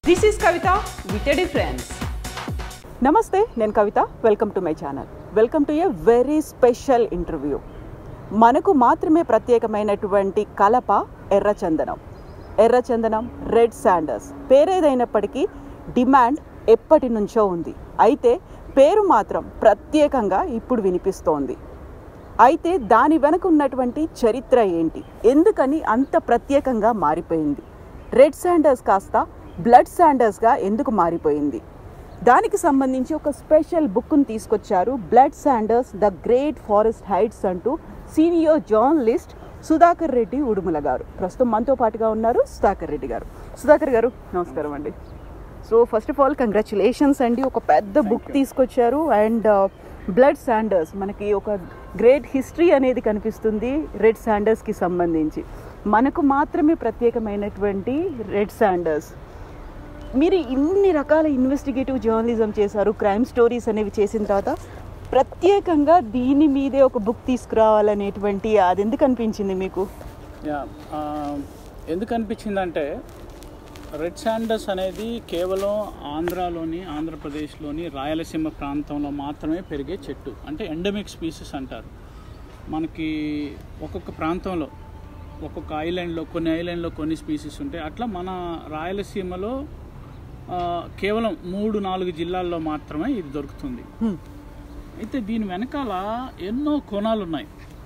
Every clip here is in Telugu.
This is Kavita with a difference. నమస్తే నేను Kavitha welcome to my channel welcome to a very special interview మనకు మాత్రమే ప్రత్యేకమైనటువంటి కలప ఎర్రచందనం ఎర్రచందనం రెడ్ శాండర్స్ పేరేదైనప్పటికీ డిమాండ్ ఎప్పటి నుంచో ఉంది అయితే పేరు మాత్రం ప్రత్యేకంగా ఇప్పుడు వినిపిస్తోంది అయితే దాని వెనక ఉన్నటువంటి చరిత్ర ఏంటి ఎందుకని అంత ప్రత్యేకంగా మారిపోయింది రెడ్ శాండర్స్ కాస్త బ్లడ్ శాండర్స్గా ఎందుకు మారిపోయింది దానికి సంబంధించి ఒక స్పెషల్ బుక్ను తీసుకొచ్చారు blood sanders the great forest heights అంటూ సీనియర్ జర్నలిస్ట్ సుధాకర్ రెడ్డి ఉడుముల గారు ప్రస్తుతం మనతో పాటుగా ఉన్నారు సుధాకర్ రెడ్డి గారు సుధాకర్ గారు నమస్కారం అండి so first of all congratulations అండి ఒక పెద్ద బుక్ తీసుకొచ్చారు అండ్ బ్లడ్ శాండర్స్ మనకి ఒక గ్రేట్ హిస్టరీ అనేది కనిపిస్తుంది రెడ్ శాండర్స్కి సంబంధించి మనకు మాత్రమే ప్రత్యేకమైనటువంటి రెడ్ శాండర్స్ మీరు ఇన్ని రకాల ఇన్వెస్టిగేటివ్ జర్నలిజం చేశారు క్రైమ్ స్టోరీస్ అనేవి చేసిన తర్వాత ప్రత్యేకంగా దీని మీదే ఒక బుక్ తీసుకురావాలనేటువంటి అది ఎందుకు అనిపించింది మీకు యా ఆ, ఎందుకు అనిపించిందంటే రెడ్ శాండర్స్ అనేది కేవలం ఆంధ్రాలోని ఆంధ్రప్రదేశ్లోని రాయలసీమ ప్రాంతంలో మాత్రమే పెరిగే చెట్టు అంటే ఎండమిక్ స్పీసెస్ అంటారు మనకి ఒక్కొక్క ప్రాంతంలో ఒక్కొక్క ఐలాండ్లో కొన్ని ఐలాండ్లో కొన్ని స్పీసెస్ ఉంటాయి అట్లా మన రాయలసీమలో ఆ, కేవలం మూడు నాలుగు జిల్లాల్లో మాత్రమే ఇది దొరుకుతుంది అయితే దీని వెనకాల ఎన్నో కోణాలు ఉన్నాయి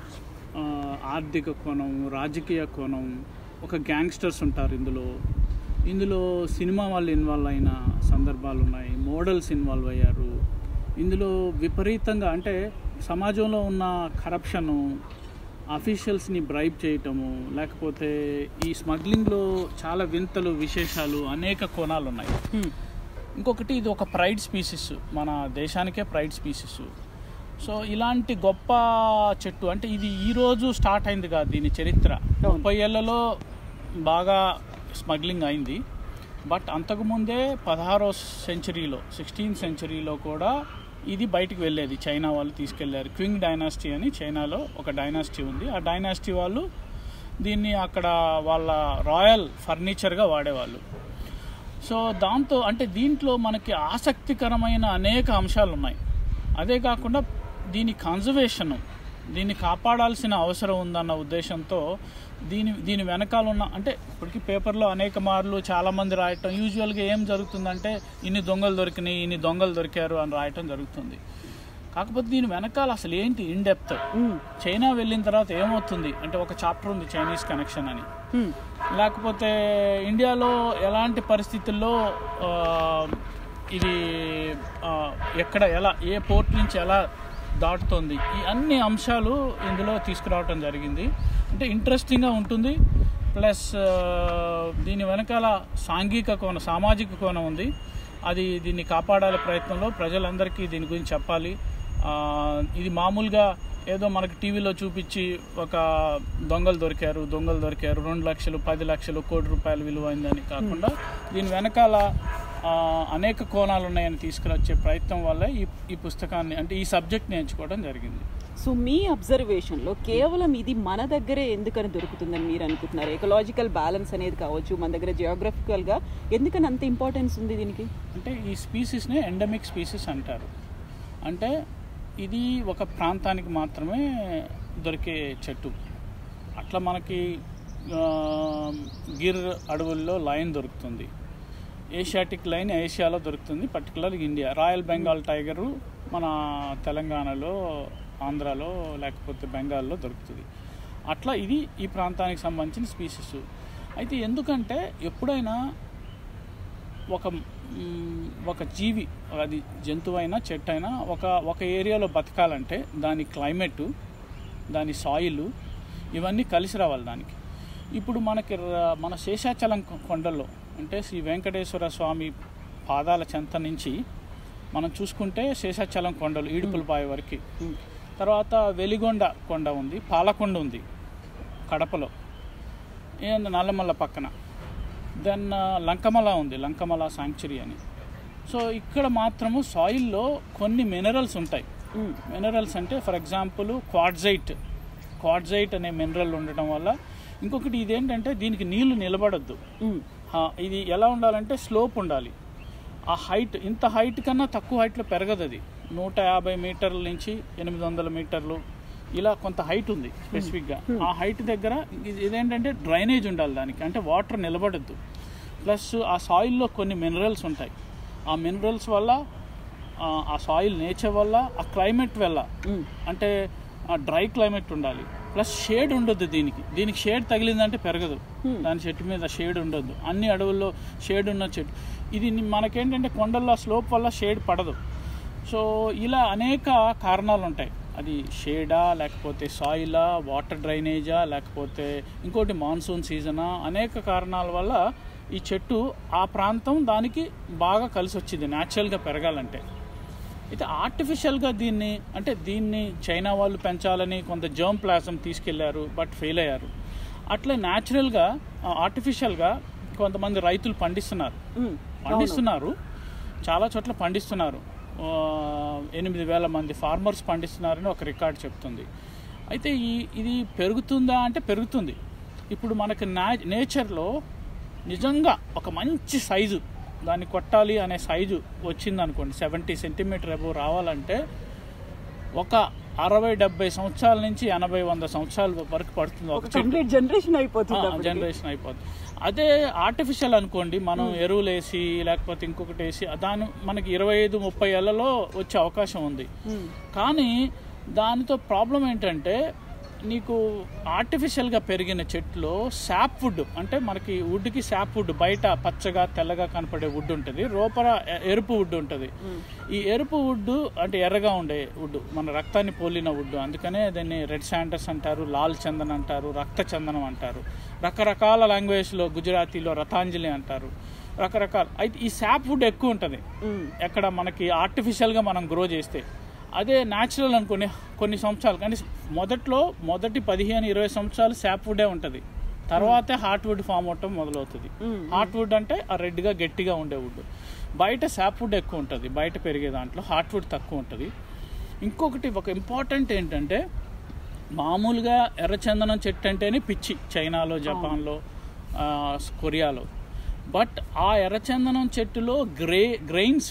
ఆ, ఆర్థిక కోణం రాజకీయ కోణం ఒక గ్యాంగ్స్టర్స్ ఉంటారు ఇందులో ఇందులో సినిమా వాళ్ళు ఇన్వాల్వ్ అయిన సందర్భాలు ఉన్నాయి మోడల్స్ ఇన్వాల్వ్ అయ్యారు ఇందులో విపరీతంగా అంటే సమాజంలో ఉన్న కరప్షను అఫీషియల్స్ని బ్రైబ్ చేయటము లేకపోతే ఈ స్మగ్లింగ్లో చాలా వింతలు విశేషాలు అనేక కోణాలు ఉన్నాయి ఇంకొకటి ఇది ఒక ప్రైడ్ స్పీసెస్ మన దేశానికే ప్రైడ్ స్పీసెస్ సో ఇలాంటి గొప్ప చెట్టు అంటే ఇది ఈ రోజు స్టార్ట్ అయింది కాదు దీని చరిత్ర ముప్పై ఏళ్లలో బాగా స్మగ్లింగ్ అయింది బట్ అంతకుముందే పదహారో సెంచరీలో సిక్స్టీన్త్ సెంచరీలో కూడా ఇది బయటికి వెళ్ళేది చైనా వాళ్ళు తీసుకెళ్లారు క్వింగ్ డైనాసిటీ అని చైనాలో ఒక డైనాసిటీ ఉంది ఆ డైనాసిటీ వాళ్ళు దీన్ని అక్కడ వాళ్ళ రాయల్ ఫర్నిచర్గా వాడేవాళ్ళు సో దాంతో అంటే దీంట్లో మనకి ఆసక్తికరమైన అనేక అంశాలు ఉన్నాయి అదే కాకుండా దీని కన్జర్వేషన్ దీన్ని కాపాడాల్సిన అవసరం ఉందన్న ఉద్దేశంతో దీని దీని వెనకాల ఉన్న అంటే ఇప్పటికీ పేపర్లో అనేక మార్లు చాలామంది రాయటం యూజువల్గా ఏం జరుగుతుందంటే ఇన్ని దొంగలు దొరికినాయి ఇన్ని దొంగలు దొరికారు అని రాయటం జరుగుతుంది కాకపోతే దీని వెనకాల అసలు ఏంటి ఇన్ డెప్త్ చైనా వెళ్ళిన తర్వాత ఏమవుతుంది అంటే ఒక చాప్టర్ ఉంది చైనీస్ కనెక్షన్ అని లేకపోతే ఇండియాలో ఎలాంటి పరిస్థితుల్లో ఆ, ఇది ఆ, ఎక్కడ ఎలా ఏ పోర్ట్ నుంచి ఎలా దాటుతుంది ఈ అన్ని అంశాలు ఇందులో తీసుకురావటం జరిగింది అంటే ఇంట్రెస్టింగ్గా ఉంటుంది ప్లస్ ఆ, దీని వెనకాల సాంఘిక కోణం సామాజిక కోణం ఉంది అది దీన్ని కాపాడాల ప్రయత్నంలో ప్రజలందరికీ దీని గురించి చెప్పాలి ఆ, ఇది మామూలుగా ఏదో మనకి టీవీలో చూపించి ఒక దొంగలు దొరికారు దొంగలు దొరికారు రెండు లక్షలు పది లక్షలు కోటి రూపాయలు విలువైందని కాకుండా దీని వెనకాల ఆ, అనేక కోణాలు ఉన్నాయని తీసుకురొచ్చే ప్రయత్నం వల్ల ఈ ఈ పుస్తకాన్ని అంటే ఈ సబ్జెక్ట్ని ఎంచుకోవడం జరిగింది సో మీ అబ్జర్వేషన్లో కేవలం ఇది మన దగ్గరే ఎందుకని దొరుకుతుందని మీరు అనుకుంటున్నారు ఎకలాజికల్ బ్యాలెన్స్ అనేది కావచ్చు మన దగ్గర జియోగ్రఫికల్గా ఎందుకని అంత ఇంపార్టెన్స్ ఉంది దీనికి అంటే ఈ స్పీసీస్ని ఎండమిక్ స్పీసీస్ అంటారు అంటే ఇది ఒక ప్రాంతానికి మాత్రమే దొరికే చెట్టు అట్లా మనకి ఆ, గిర్ అడవుల్లో లైన్ దొరుకుతుంది ఏషియాటిక్ లైన్ ఏషియాలో దొరుకుతుంది పర్టికులర్గా ఇండియా రాయల్ బెంగాల్ టైగరు మన తెలంగాణలో ఆంధ్రాలో లేకపోతే బెంగాల్లో దొరుకుతుంది అట్లా ఇది ఈ ప్రాంతానికి సంబంధించిన స్పీసీస్ అయితే ఎందుకంటే ఎప్పుడైనా ఒక మ్, ఒక జీవి అది జంతువైనా చెట్టు అయినా ఒక ఒక ఏరియాలో బతకాలంటే దాని క్లైమేట్ దాని సాయిల్ ఇవన్నీ కలిసి రావాలి దానికి ఇప్పుడు మనకి ర- మన శేషాచలం కొ- కొండల్లో అంటే శ్రీ వెంకటేశ్వర స్వామి పాదాల చెంత నుంచి మనం చూసుకుంటే శేషాచలం కొండలు ఈడుపులపాయ వరకు తర్వాత వెలిగొండ కొండ ఉంది పాలకొండ ఉంది కడపలో ఏంది నల్లమల్ల పక్కన దెన్ లంకమల ఉంది లంకమల సాంక్చురీ అని సో ఇక్కడ మాత్రము సాయిల్లో కొన్ని మినరల్స్ ఉంటాయి మినరల్స్ అంటే ఫర్ ఎగ్జాంపుల్ క్వాడ్జైట్ క్వాడ్జైట్ అనే మినరల్ ఉండటం వల్ల ఇంకొకటి ఇదేంటంటే దీనికి నీళ్లు నిలబడద్దు ఆ, ఇది ఎలా ఉండాలంటే స్లోప్ ఉండాలి ఆ హైట్ ఇంత హైట్ కన్నా తక్కువ హైట్లో పెరగదు అది నూట యాభై మీటర్ల నుంచి ఎనిమిది వందల మీటర్లు ఇలా కొంత హైట్ ఉంది స్పెసిఫిక్గా ఆ హైట్ దగ్గర ఇది- ఇదేంటంటే డ్రైనేజ్ ఉండాలి దానికి అంటే వాటర్ నిలబడద్దు ప్లస్ ఆ సాయిల్లో కొన్ని మినరల్స్ ఉంటాయి ఆ మినరల్స్ వల్ల ఆ, ఆ సాయిల్ నేచర్ వల్ల ఆ క్లైమేట్ వల్ల అంటే డ్రై క్లైమేట్ ఉండాలి ప్లస్ షేడ్ ఉండొద్దు దీనికి దీనికి షేడ్ తగిలిందంటే పెరగదు దాని చెట్టు మీద షేడ్ ఉండొద్దు అన్ని అడవుల్లో షేడ్ ఉన్న చెట్టు ఇది ని- మనకేంటంటే కొండల్లో స్లోప్ వల్ల షేడ్ పడదు సో ఇలా అనేక కారణాలు ఉంటాయి అది షేడా లేకపోతే సాయిలా వాటర్ డ్రైనేజా లేకపోతే ఇంకోటి మాన్సూన్ సీజనా అనేక కారణాల వల్ల ఈ చెట్టు ఆ ప్రాంతం దానికి బాగా కలిసి వచ్చింది న్యాచురల్గా పెరగాలంటే అయితే ఆర్టిఫిషియల్గా దీన్ని అంటే దీన్ని చైనా వాళ్ళు పెంచాలని కొంత జర్మ్ ప్లాసం తీసుకెళ్లారు బట్ ఫెయిల్ అయ్యారు అట్లే న్యాచురల్గా ఆర్టిఫిషియల్గా కొంతమంది రైతులు పండిస్తున్నారు పండిస్తున్నారు చాలా చోట్ల పండిస్తున్నారు ఆ, ఎనిమిది వేల మంది ఫార్మర్స్ పండిస్తున్నారని ఒక రికార్డ్ చెప్తుంది అయితే ఈ ఇది పెరుగుతుందా అంటే పెరుగుతుంది ఇప్పుడు మనకి నా నేచర్లో నిజంగా ఒక మంచి సైజు దాన్ని కొట్టాలి అనే సైజు వచ్చింది అనుకోండి సెవెంటీ సెంటీమీటర్ అబో రావాలంటే ఒక అరవై డెబ్బై సంవత్సరాల నుంచి ఎనభై వంద సంవత్సరాల వరకు పడుతుంది ఒక ఒక చెట్టు కంప్లీట్ జనరేషన్ అయిపోతుంది అప్పటికి. జనరేషన్ అయిపోతుంది అదే ఆర్టిఫిషియల్ అనుకోండి మనం ఎరువులు వేసి లేకపోతే ఇంకొకటి వేసి దాని మనకి ఇరవై ఐదు ముప్పై ఏళ్లలో వచ్చే అవకాశం ఉంది మ్మ్. కానీ దానితో ప్రాబ్లం ఏంటంటే నీకు ఆర్టిఫిషియల్గా పెరిగిన చెట్లు శాప్ వుడ్ అంటే మనకి వుడ్కి శాప్ వుడ్ బయట పచ్చగా తెల్లగా కనపడే వుడ్ ఉంటుంది లోపల ఎ- ఎరుపు వుడ్ ఉంటుంది ఈ ఎరుపు వుడ్ అంటే ఎర్రగా ఉండే వుడ్ మన రక్తాన్ని పోలిన వుడ్ అందుకనే దీన్ని రెడ్ శాండర్స్ అంటారు లాల్ చందన్ అంటారు రక్త చందనం అంటారు రకరకాల లాంగ్వేజ్లో గుజరాతీలో రతాంజలి అంటారు రకరకాల అయితే ఈ శాప్ వుడ్ ఎక్కువ ఉంటుంది మ్మ్. ఎక్కడ మనకి ఆర్టిఫిషియల్గా మనం గ్రో చేస్తే అదే న్యాచురల్ అనుకోని కొన్ని సంవత్సరాలు కానీ మొదట్లో మొదటి పదిహేను ఇరవై సంవత్సరాలు శాప్ వుడే ఉంటుంది తర్వాతే హార్ట్ వుడ్ ఫామ్ అవటం మొదలవుతుంది మ్మ్. హార్ట్ వుడ్ అంటే ఆ రెడ్గా గట్టిగా ఉండే వుడ్ బయట శాప్ వుడ్ ఎక్కువ ఉంటుంది బయట పెరిగే దాంట్లో హార్ట్ వుడ్ తక్కువ ఉంటుంది ఇంకొకటి ఒక ఇంపార్టెంట్ ఏంటంటే మామూలుగా ఎర్రచందనం చెట్టు అంటేనే పిచ్చి చైనాలో జపాన్లో ఆ, కొరియాలో బట్ ఆ ఎర్రచందనం చెట్టులో గ్రే గ్రెయిన్స్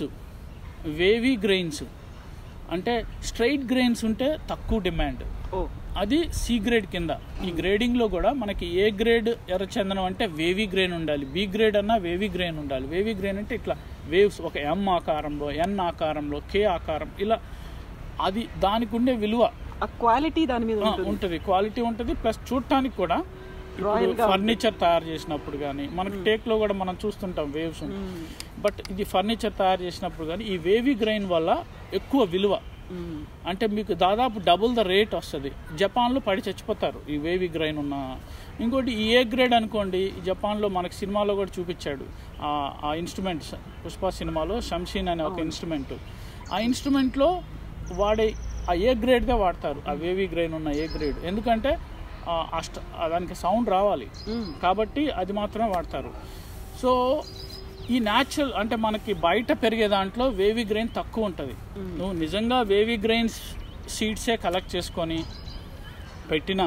వేవీ గ్రెయిన్స్ అంటే స్ట్రైట్ గ్రెయిన్స్ ఉంటే తక్కువ డిమాండ్ ఓ అది సి గ్రేడ్ కింద ఈ గ్రేడింగ్లో కూడా మనకి ఏ గ్రేడ్ ఎర్రచందనం అంటే వేవీ గ్రెయిన్ ఉండాలి బి గ్రేడ్ అన్నా వేవీ గ్రెయిన్ ఉండాలి వేవీ గ్రెయిన్ అంటే ఇట్లా వేవ్స్ ఒక ఎం ఆకారంలో ఎన్ ఆకారంలో కే ఆకారం ఇలా అది దానికి ఉండే విలువ ఆ క్వాలిటీ దాని మీద ఆ, ఉంటుంది ఉంటుంది క్వాలిటీ ఉంటుంది ప్లస్ చూడటానికి కూడా Royal గా ఫర్నిచర్ తయారు చేసినప్పుడు కానీ మనకి టేక్ లో కూడా మనం చూస్తుంటాం వేవ్స్ బట్ ఇది ఫర్నిచర్ తయారు చేసినప్పుడు కానీ ఈ వేవీ గ్రైన్ వల్ల ఎక్కువ విలువ మ్మ్. అంటే మీకు దాదాపు డబుల్ ద రేట్ వస్తుంది జపాన్లో పడి చచ్చిపోతారు ఈ వేవీ గ్రైన్ ఉన్న ఇంకోటి ఈ ఏ గ్రేడ్ అనుకోండి ఈ జపాన్లో మనకి సినిమాలో కూడా చూపించాడు ఆ- ఆ ఇన్స్ట్రుమెంట్ పుష్ప సినిమాలో షంషీన్ అనే ఒక ఇన్స్ట్రుమెంట్ ఆ ఇన్స్ట్రుమెంట్లో వాడే ఆ ఏ గ్రేడ్గా వాడతారు ఆ వేవీ గ్రైన్ ఉన్న ఏ గ్రేడ్ ఎందుకంటే ఆ అష్ట ఆ దానికి సౌండ్ రావాలి మ్మ్. కాబట్టి అది మాత్రమే వాడతారు సో ఈ న్యాచురల్ అంటే మనకి బయట పెరిగే దాంట్లో వేవీ గ్రెయిన్ తక్కువ ఉంటుంది నువ్వు నిజంగా వేవీ గ్రెయిన్స్ సీడ్సే కలెక్ట్ చేసుకొని పెట్టిన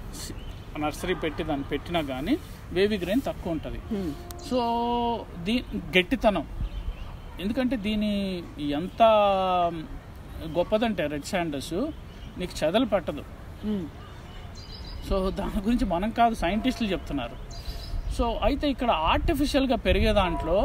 నర్సరీ పెట్టి దాన్ని పెట్టినా కానీ వేవీ గ్రెయిన్ తక్కువ ఉంటుంది మ్మ్. సో దీ గట్టితనం ఎందుకంటే దీని ఎంత గొప్పదంటే రెడ్ శాండర్స్ నీకు చెదలు పట్టదు మ్మ్. సో దాని గురించి మనం కాదు సైంటిస్టులు చెప్తున్నారు సో అయితే ఇక్కడ ఆర్టిఫిషియల్గా పెరిగే దాంట్లో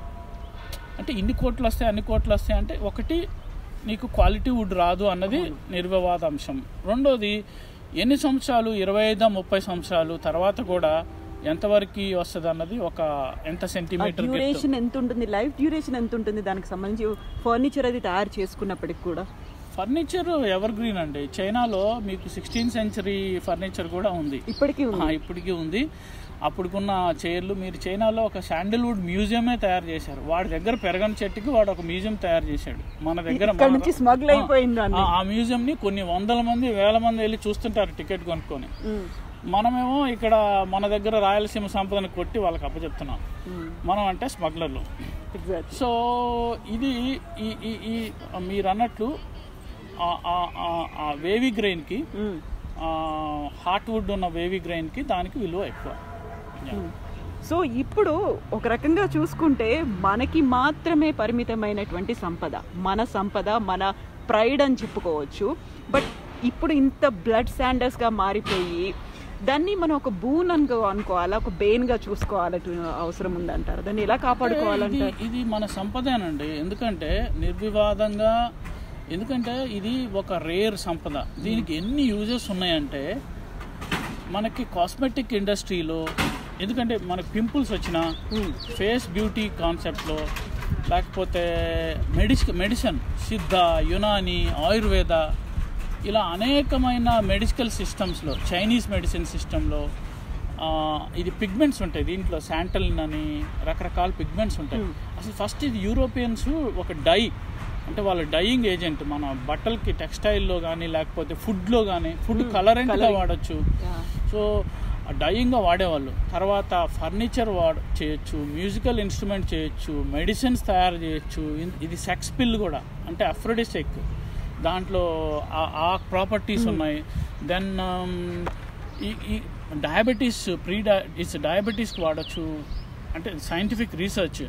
అంటే ఇన్ని కోట్లు వస్తాయి అన్ని కోట్లు వస్తాయి అంటే ఒకటి నీకు క్వాలిటీ వుడ్ రాదు అన్నది నిర్వివాద అంశం రెండోది ఎన్ని సంవత్సరాలు ఇరవై ఐదా ముప్పై సంవత్సరాలు తర్వాత కూడా ఎంతవరకు వస్తుంది అన్నది ఒక ఎంత సెంటీమీటర్ డ్యూరేషన్ ఎంత ఉంటుంది లైఫ్ డ్యూరేషన్ ఎంత ఉంటుంది దానికి సంబంధించి ఫర్నిచర్ అది తయారు చేసుకున్నప్పటికి కూడా ఫర్నిచర్ ఎవర్ గ్రీన్ అండి చైనాలో మీకు సిక్స్టీన్ సెంచరీ ఫర్నిచర్ కూడా ఉంది ఇప్పటికీ ఉంది ఆ, ఇప్పటికీ ఉంది అప్పుడుకున్న చైర్లు మీరు చైనాలో ఒక శాండిల్వుడ్ మ్యూజియమే తయారు చేశారు వాడి దగ్గర పెరగని చెట్టుకి వాడు ఒక మ్యూజియం తయారు చేశాడు మన దగ్గర ఇక్కడ మన- నుంచి స్మగ్ల్ అయిపోయింది ఆ, అన్ని ఆ మ్యూజియం ని కొన్ని వందల మంది వేల మంది వెళ్ళి చూస్తుంటారు టికెట్ కొనుక్కొని మ్మ్. మనమేమో ఇక్కడ మన దగ్గర రాయలసీమ సంపదను కొట్టి వాళ్ళకి అప్పచెప్తున్నాం మ్మ్. మనం అంటే స్మగ్లర్లు ఎగ్జాక్ట్ సో ఇది ఈ ఈ ఈ మీరు అన్నట్లు ఆ- ఆ- ఆ- ఆ వేవీ గ్రెయిన్కి మ్మ్. హార్ట్ వుడ్ ఉన్న వేవీ గ్రెయిన్కి దానికి విలువ ఎక్కువ Yeah. సో ఇప్పుడు ఒక రకంగా చూసుకుంటే మనకి మాత్రమే పరిమితమైనటువంటి సంపద మన సంపద మన ప్రైడ్ అని చెప్పుకోవచ్చు బట్ ఇప్పుడు ఇంత బ్లడ్ శాండర్స్గా మారిపోయి దాన్ని మనం ఒక బూన్ అనుకో అనుకోవాలా ఒక బెయిన్గా చూసుకోవాలని అవసరం ఉందంటారు దాన్ని ఎలా ఇది కాపాడుకోవాలంటారు ఇది మన సంపదేనండి ఎందుకంటే నిర్వివాదంగా ఎందుకంటే ఇది ఒక రేర్ సంపద దీనికి ఎన్ని యూజెస్ ఉన్నాయంటే మనకి కాస్మెటిక్ ఇండస్ట్రీలో ఎందుకంటే మనకి పింపుల్స్ వచ్చిన ఫేస్ బ్యూటీ కాన్సెప్ట్లో లేకపోతే మెడిసి మెడిసిన్ సిద్ధ యునాని ఆయుర్వేద ఇలా అనేకమైన మెడికల్ సిస్టమ్స్లో చైనీస్ మెడిసిన్ సిస్టంలో ఇది పిగ్మెంట్స్ ఉంటాయి దీంట్లో శాంటలిన్ అని రకరకాల పిగ్మెంట్స్ ఉంటాయి అసలు ఫస్ట్ ఇది యూరోపియన్స్ ఒక డై అంటే వాళ్ళ డైయింగ్ ఏజెంట్ మన బట్టలకి టెక్స్టైల్లో కానీ లేకపోతే ఫుడ్లో కానీ ఫుడ్ కలరెంట్గా వాడచ్చు సో డైయింగ్గా వాడేవాళ్ళు తర్వాత ఫర్నిచర్ వాడ చేయొచ్చు మ్యూజికల్ ఇన్స్ట్రుమెంట్ చేయొచ్చు మెడిసిన్స్ తయారు చేయొచ్చు ఇన్- ఇది సెక్స్ పిల్ కూడా అంటే అఫ్రోడిసెక్ దాంట్లో ఆ- ఆ ప్రాపర్టీస్ ఉన్నాయి దెన్ ఈ ఈ డయాబెటీస్ ప్రీ డయా ఇట్స్ డయాబెటీస్కి వాడచ్చు అంటే సైంటిఫిక్ రీసెర్చ్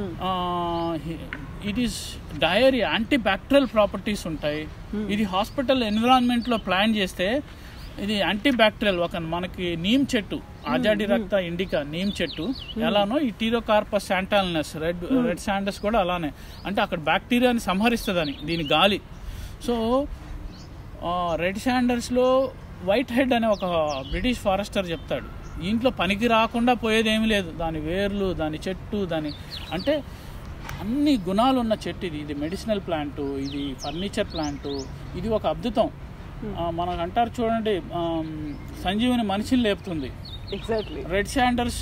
ఇట్ ఈస్ డయరీ యాంటీ బ్యాక్టీరియల్ ప్రాపర్టీస్ ఉంటాయి ఇది హాస్పిటల్ ఎన్విరాన్మెంట్లో ప్లాన్ చేస్తే ఇది యాంటీ బ్యాక్టీరియల్ ఒక మనకి నీమ్ చెట్టు ఆజాడి రక్త ఇండికా నీమ్ చెట్టు ఎలానో ఈ టీరోకార్పస్ శాంటాలినస్ రెడ్ రెడ్ శాండస్ కూడా అలానే అంటే అక్కడ బ్యాక్టీరియాని సంహరిస్తుందని దీని గాలి సో రెడ్ శాండర్స్లో వైట్ హెడ్ అనే ఒక బ్రిటిష్ ఫారెస్టర్ చెప్తాడు ఇంట్లో పనికి రాకుండా పోయేది ఏమీ లేదు దాని వేర్లు దాని చెట్టు దాని అంటే అన్ని గుణాలు ఉన్న చెట్టు ఇది ఇది మెడిసినల్ ప్లాంట్ ఇది ఫర్నిచర్ ప్లాంట్ ఇది ఒక అద్భుతం ఆ, మనకు అంటారు చూడండి ఆమ్, సంజీవని మనిషిని లేపుతుంది ఎగ్జాక్ట్లీ రెడ్ శాండర్స్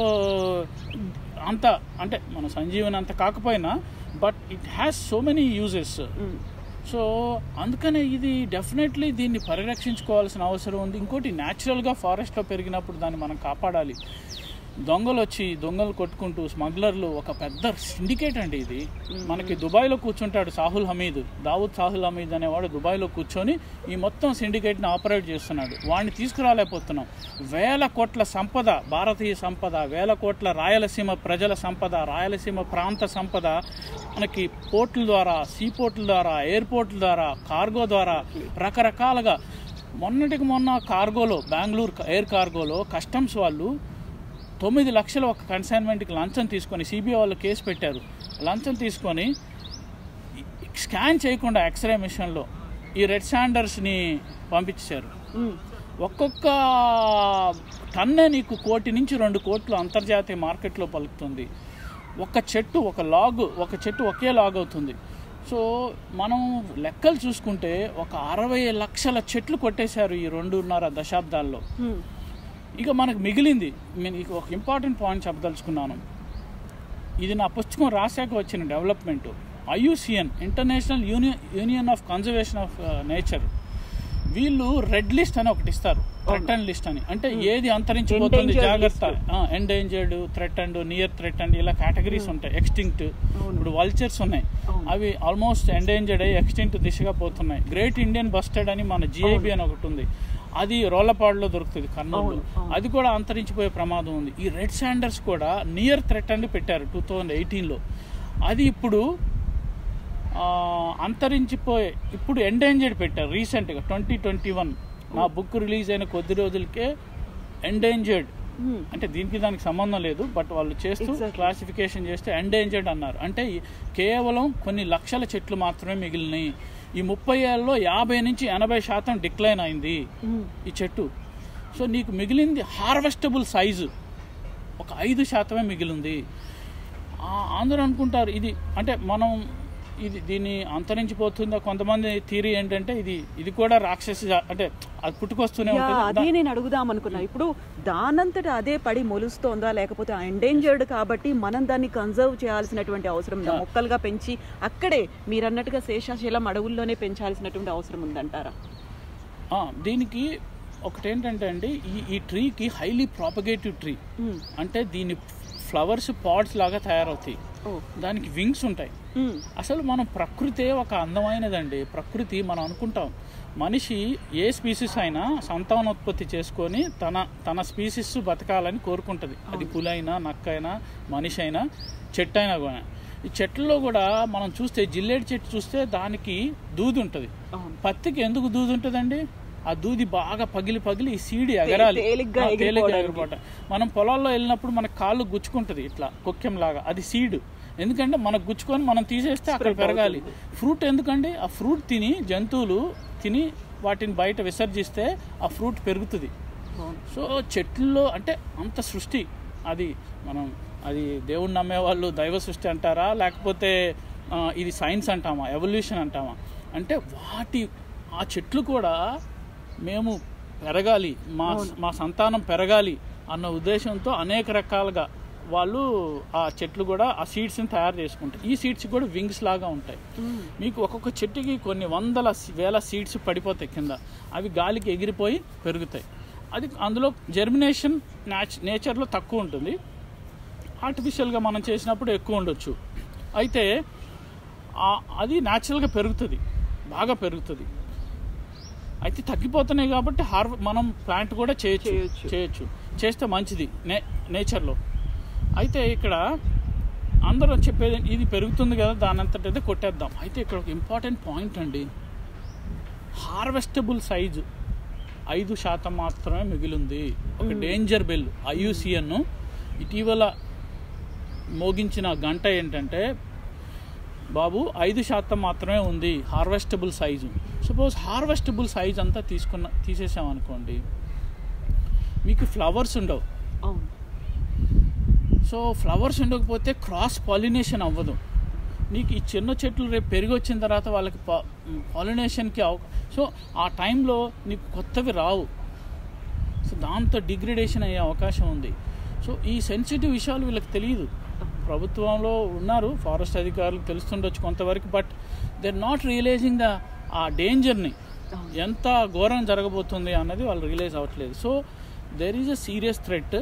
అంత అంటే మన సంజీవని అంత కాకపోయినా but it has so many uses so అందుకనే ఇది డెఫినెట్లీ దీన్ని పరిరక్షించుకోవాల్సిన అవసరం ఉంది ఇంకోటి న్యాచురల్గా ఫారెస్ట్లో పెరిగినప్పుడు దాన్ని మనం కాపాడాలి దొంగలు వచ్చి దొంగలు కొట్టుకుంటూ స్మగ్లర్లు ఒక పెద్ద సిండికేట్ అండి ఇది మనకి దుబాయ్లో కూర్చుంటాడు సాహుల్ హమీద్ దావూద్ సాహుల్ హమీద్ అనేవాడు దుబాయ్లో కూర్చొని ఈ మొత్తం సిండికేట్ని ఆపరేట్ చేస్తున్నాడు వాడిని తీసుకురాలేకపోతున్నాం వేల కోట్ల సంపద భారతీయ సంపద వేల కోట్ల రాయలసీమ ప్రజల సంపద రాయలసీమ ప్రాంత సంపద మనకి పోర్టుల ద్వారా సీ పోర్టుల ద్వారా ఎయిర్పోర్టుల ద్వారా కార్గో ద్వారా రకరకాలుగా మొన్నటికి మొన్న కార్గోలో బెంగళూరు ఎయిర్ కార్గోలో కస్టమ్స్ వాళ్ళు తొమ్మిది లక్షల ఒక కన్సైన్మెంట్కి లంచం తీసుకొని సిబిఐ వాళ్ళు కేసు పెట్టారు లంచం తీసుకొని స్కాన్ చేయకుండా ఎక్స్రే మిషన్లో ఈ రెడ్ శాండర్స్ని పంపించారు ఒక్కొక్క టన్నే నీకు కోటి నుంచి రెండు కోట్లు అంతర్జాతీయ మార్కెట్లో పలుకుతుంది ఒక చెట్టు ఒక లాగ్ ఒక చెట్టు ఒకే లాగ్ అవుతుంది సో మనం లెక్కలు చూసుకుంటే ఒక అరవై లక్షల చెట్లు కొట్టేశారు ఈ రెండున్నర దశాబ్దాల్లో ఇక మనకు మిగిలింది నేను ఇక ఒక ఇంపార్టెంట్ పాయింట్ చెప్పదలుచుకున్నాను ఇది నా పుస్తకం రాశాక వచ్చిన development IUCN international union union of conservation of nature వీళ్ళు రెడ్ లిస్ట్ అని ఒకటి ఇస్తారు థ్రెటన్ లిస్ట్ అని అంటే ఏది అంతరించిపోతుంది Endangered జాగ్రత్త ఎండేంజర్డ్ థ్రెటన్డ్ నియర్ థ్రెటన్డ్ ఇలా కేటగిరీస్ ఉంటాయి ఎక్స్టింక్ట్ ఇప్పుడు వల్చర్స్ ఉన్నాయి అవును. అవి ఆల్మోస్ట్ ఎండేంజర్డ్ అయ్యి ఎక్స్టింక్ట్ దిశగా పోతున్నాయి గ్రేట్ ఇండియన్ బస్టెడ్ అని మన జిఐబి అని ఒకటి ఉంది అది రోలపాడులో దొరుకుతుంది కర్నూలు అవును, అవును. అది కూడా అంతరించిపోయే ప్రమాదం ఉంది ఈ రెడ్ శాండర్స్ కూడా నియర్ థ్రెట్ అని పెట్టారు టూ థౌజండ్ ఎయిటీన్లో అది ఇప్పుడు ఆ, అంతరించిపోయే ఇప్పుడు ఎండేంజర్డ్ పెట్టారు రీసెంట్గా ట్వంటీ ట్వంటీ వన్ నా బుక్ రిలీజ్ అయిన కొద్ది రోజులకే ఎండేంజర్డ్ అంటే దీనికి దానికి సంబంధం లేదు బట్ వాళ్ళు చేస్తూ Exactly. క్లాసిఫికేషన్ చేస్తే ఎండేంజర్డ్ అన్నారు అంటే ఈ కేవలం కొన్ని లక్షల చెట్లు మాత్రమే మిగిలినాయి ఈ ముప్పై ఏళ్ళలో యాభై నుంచి ఎనభై శాతం డిక్లైన్ అయింది ఈ చెట్టు సో నీకు మిగిలింది హార్వెస్టబుల్ సైజు ఒక ఐదు శాతమే మిగిలింది ఆ- అందరూ అనుకుంటారు ఇది అంటే మనం ఇది దీన్ని అంతరించిపోతుందా కొంతమంది థీరీ ఏంటంటే ఇది ఇది కూడా రాక్షస జా- అంటే అది పుట్టుకొస్తూనే యా, ఉంటుంది అదే నేను అడుగుదాం అనుకున్నా ఇప్పుడు దానంతట అదే పడి మొలుస్తోందా లేకపోతే ఎండేంజర్డ్ కాబట్టి మనం దాన్ని కన్జర్వ్ చేయాల్సినటువంటి అవసరం ఉందా మొక్కలుగా పెంచి అక్కడే మీరు అన్నట్టుగా శేషాచలం అడవుల్లోనే పెంచాల్సినటువంటి అవసరం ఉందంటారా ఆ, దీనికి ఒకటేంటంటే అండి ఈ ఈ ట్రీకి హైలీ ప్రాపగేటివ్ ట్రీ మ్మ్. అంటే దీని ఫ్లవర్స్ పాడ్స్ లాగా తయారవుతాయి ఓ దానికి వింగ్స్ ఉంటాయి మ్మ్. అసలు మనం ప్రకృతే ఒక అందమైనదండి ప్రకృతి మనం అనుకుంటాం మనిషి ఏ స్పీసీస్ అయినా సంతానోత్పత్తి చేసుకొని తన తన స్పీసీస్ బతకాలని కోరుకుంటుంది అది పులైనా నక్కైనా మనిషి అయినా చెట్టు అయినా కూడా ఈ చెట్లలో కూడా మనం చూస్తే జిల్లేడు చెట్టు చూస్తే దానికి దూది ఉంటుంది అవును పత్తికి ఎందుకు దూది ఉంటుందండి ఆ దూది బాగా పగిలి పగిలి ఈ సీడి ఎగరాలి తేలిగ్గా ఆ, తేలిగ్గా ఎగిరిపోవడానికి. ఎగిరిపోవటం మనం పొలాల్లో వెళ్ళినప్పుడు మన కాళ్ళు గుచ్చుకుంటుంది ఇట్లా కొక్కెం లాగా అది సీడ్ ఎందుకంటే మనకు గుచ్చుకొని మనం తీసేస్తే అక్కడ పెరగాలి ఫ్రూట్ ఎందుకండి ఆ ఫ్రూట్ తిని జంతువులు తిని వాటిని బయట విసర్జిస్తే ఆ ఫ్రూట్ పెరుగుతుంది అవును సో చెట్లలో అంటే అంత సృష్టి అది మనం అది దేవుణ్ణి నమ్మే వాళ్ళు దైవ సృష్టి అంటారా లేకపోతే ఆ, ఇది సైన్స్ అంటామా ఎవల్యూషన్ అంటామా అంటే వాటి ఆ చెట్లు కూడా మేము పెరగాలి మా మా సంతానం పెరగాలి అన్న ఉద్దేశంతో అనేక రకాలుగా వాళ్ళు ఆ చెట్లు కూడా ఆ సీడ్స్ని తయారు చేసుకుంటారు ఈ సీడ్స్ కూడా వింగ్స్ లాగా ఉంటాయి మీకు ఒక్కొక్క చెట్టుకి కొన్ని వందల సి- వేల సీడ్స్ పడిపోతాయి కింద అవి గాలికి ఎగిరిపోయి పెరుగుతాయి అది అందులో జర్మినేషన్ న్యాచ్ నేచర్లో తక్కువ ఉంటుంది ఆర్టిఫిషియల్గా మనం చేసినప్పుడు ఎక్కువ ఉండొచ్చు అయితే ఆ- అది న్యాచురల్గా పెరుగుతుంది బాగా పెరుగుతుంది అయితే తగ్గిపోతున్నాయి కాబట్టి హార్వ్ మనం ప్లాంట్ కూడా చేయొచ్చు చేయొచ్చు. చేయొచ్చు చేస్తే మంచిది నే నేచర్లో అయితే ఇక్కడ అందరూ చెప్పేది ఇది పెరుగుతుంది కదా దాని అంతటైతే కొట్టేద్దాం అయితే ఇక్కడ ఒక ఇంపార్టెంట్ పాయింట్ అండి హార్వెస్టబుల్ సైజు ఐదు శాతం మాత్రమే మిగిలింది ఒక డేంజర్ బెల్ ఐయుసిఎన్ ఇటీవల మోగించిన గంట ఏంటంటే బాబు ఐదు శాతం మాత్రమే ఉంది harvestable size suppose harvestable size అంతా తీసుకున్న తీసేసామనుకోండి మీకు ఫ్లవర్స్ ఉండవు అవును సో ఫ్లవర్స్ ఉండకపోతే క్రాస్ పాలినేషన్ అవ్వదు నీకు ఈ చిన్న చెట్లు రేపు పెరిగి వచ్చిన తర్వాత వాళ్ళకి పాలినేషన్కి అవ సో ఆ టైంలో నీకు కొత్తవి రావు సో దాంతో డిగ్రేడేషన్ అయ్యే అవకాశం ఉంది సో ఈ సెన్సిటివ్ విషయాలు వీళ్ళకి తెలియదు ప్రభుత్వంలో ఉన్నారు ఫారెస్ట్ అధికారులకు తెలుస్తుండొచ్చు కొంతవరకు but they are not realising the uh డేంజర్ని ఎంత ఘోరం జరగబోతుంది అన్నది వాళ్ళు రియలైజ్ అవ్వట్లేదు so there is a serious threat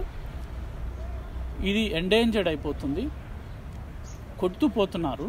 ఇది ఎండేంజర్డ్ అయిపోతుంది కొడుతూ పోతున్నారు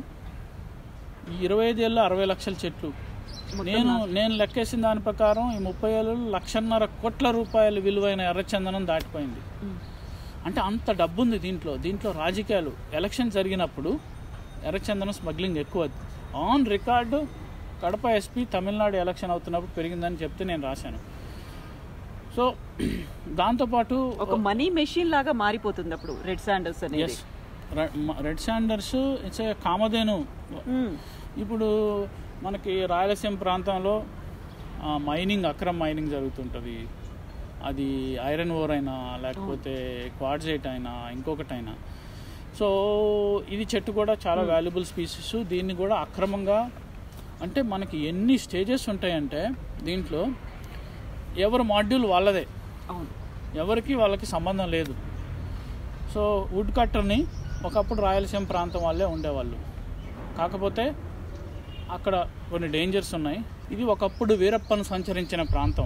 ఈ ఇరవై ఐదేళ్ళు అరవై లక్షల చెట్లు నేను నేను లెక్కేసిన దాని ప్రకారం ఈ ముప్పై ఏళ్ళు లక్షన్నర కోట్ల రూపాయల విలువైన ఎర్రచందనం దాటిపోయింది అంటే అంత డబ్బు ఉంది దీంట్లో దీంట్లో రాజకీయాలు ఎలక్షన్ జరిగినప్పుడు ఎర్రచందనం స్మగ్లింగ్ ఎక్కువ on record Kadapa SP Tamil Nadu election అవుతున్నప్పుడు పెరిగిందని చెప్తే నేను రాశాను సో దాంతోపాటు ఒక మనీ మెషిన్ లాగా మారిపోతుంది అప్పుడు రెడ్ శాండల్స్ అనేది yes red sanders it's a Kamadhenu hmm. ఇప్పుడు మనకి రాయలసీమ ప్రాంతంలో ఆ, మైనింగ్ అక్రమ్ మైనింగ్ జరుగుతుంటుంది అది ఐరన్ ఓర్ అయినా లేకపోతే క్వాడ్జైట్ అయినా ఇంకొకటైనా సో ఇది చెట్టు కూడా చాలా వాల్యుబుల్ స్పీసెస్ దీన్ని కూడా అక్రమంగా అంటే మనకి ఎన్ని స్టేజెస్ ఉంటాయంటే దీంట్లో ఎవరి మాడ్యూల్ వాళ్ళదే అవును ఎవరికి వాళ్ళకి సంబంధం లేదు సో వుడ్ కట్టర్ని ఒకప్పుడు రాయలసీమ ప్రాంతం వాళ్ళే ఉండేవాళ్ళు కాకపోతే అక్కడ కొన్ని డేంజర్స్ ఉన్నాయి ఇది ఒకప్పుడు వీరప్పను సంచరించిన ప్రాంతం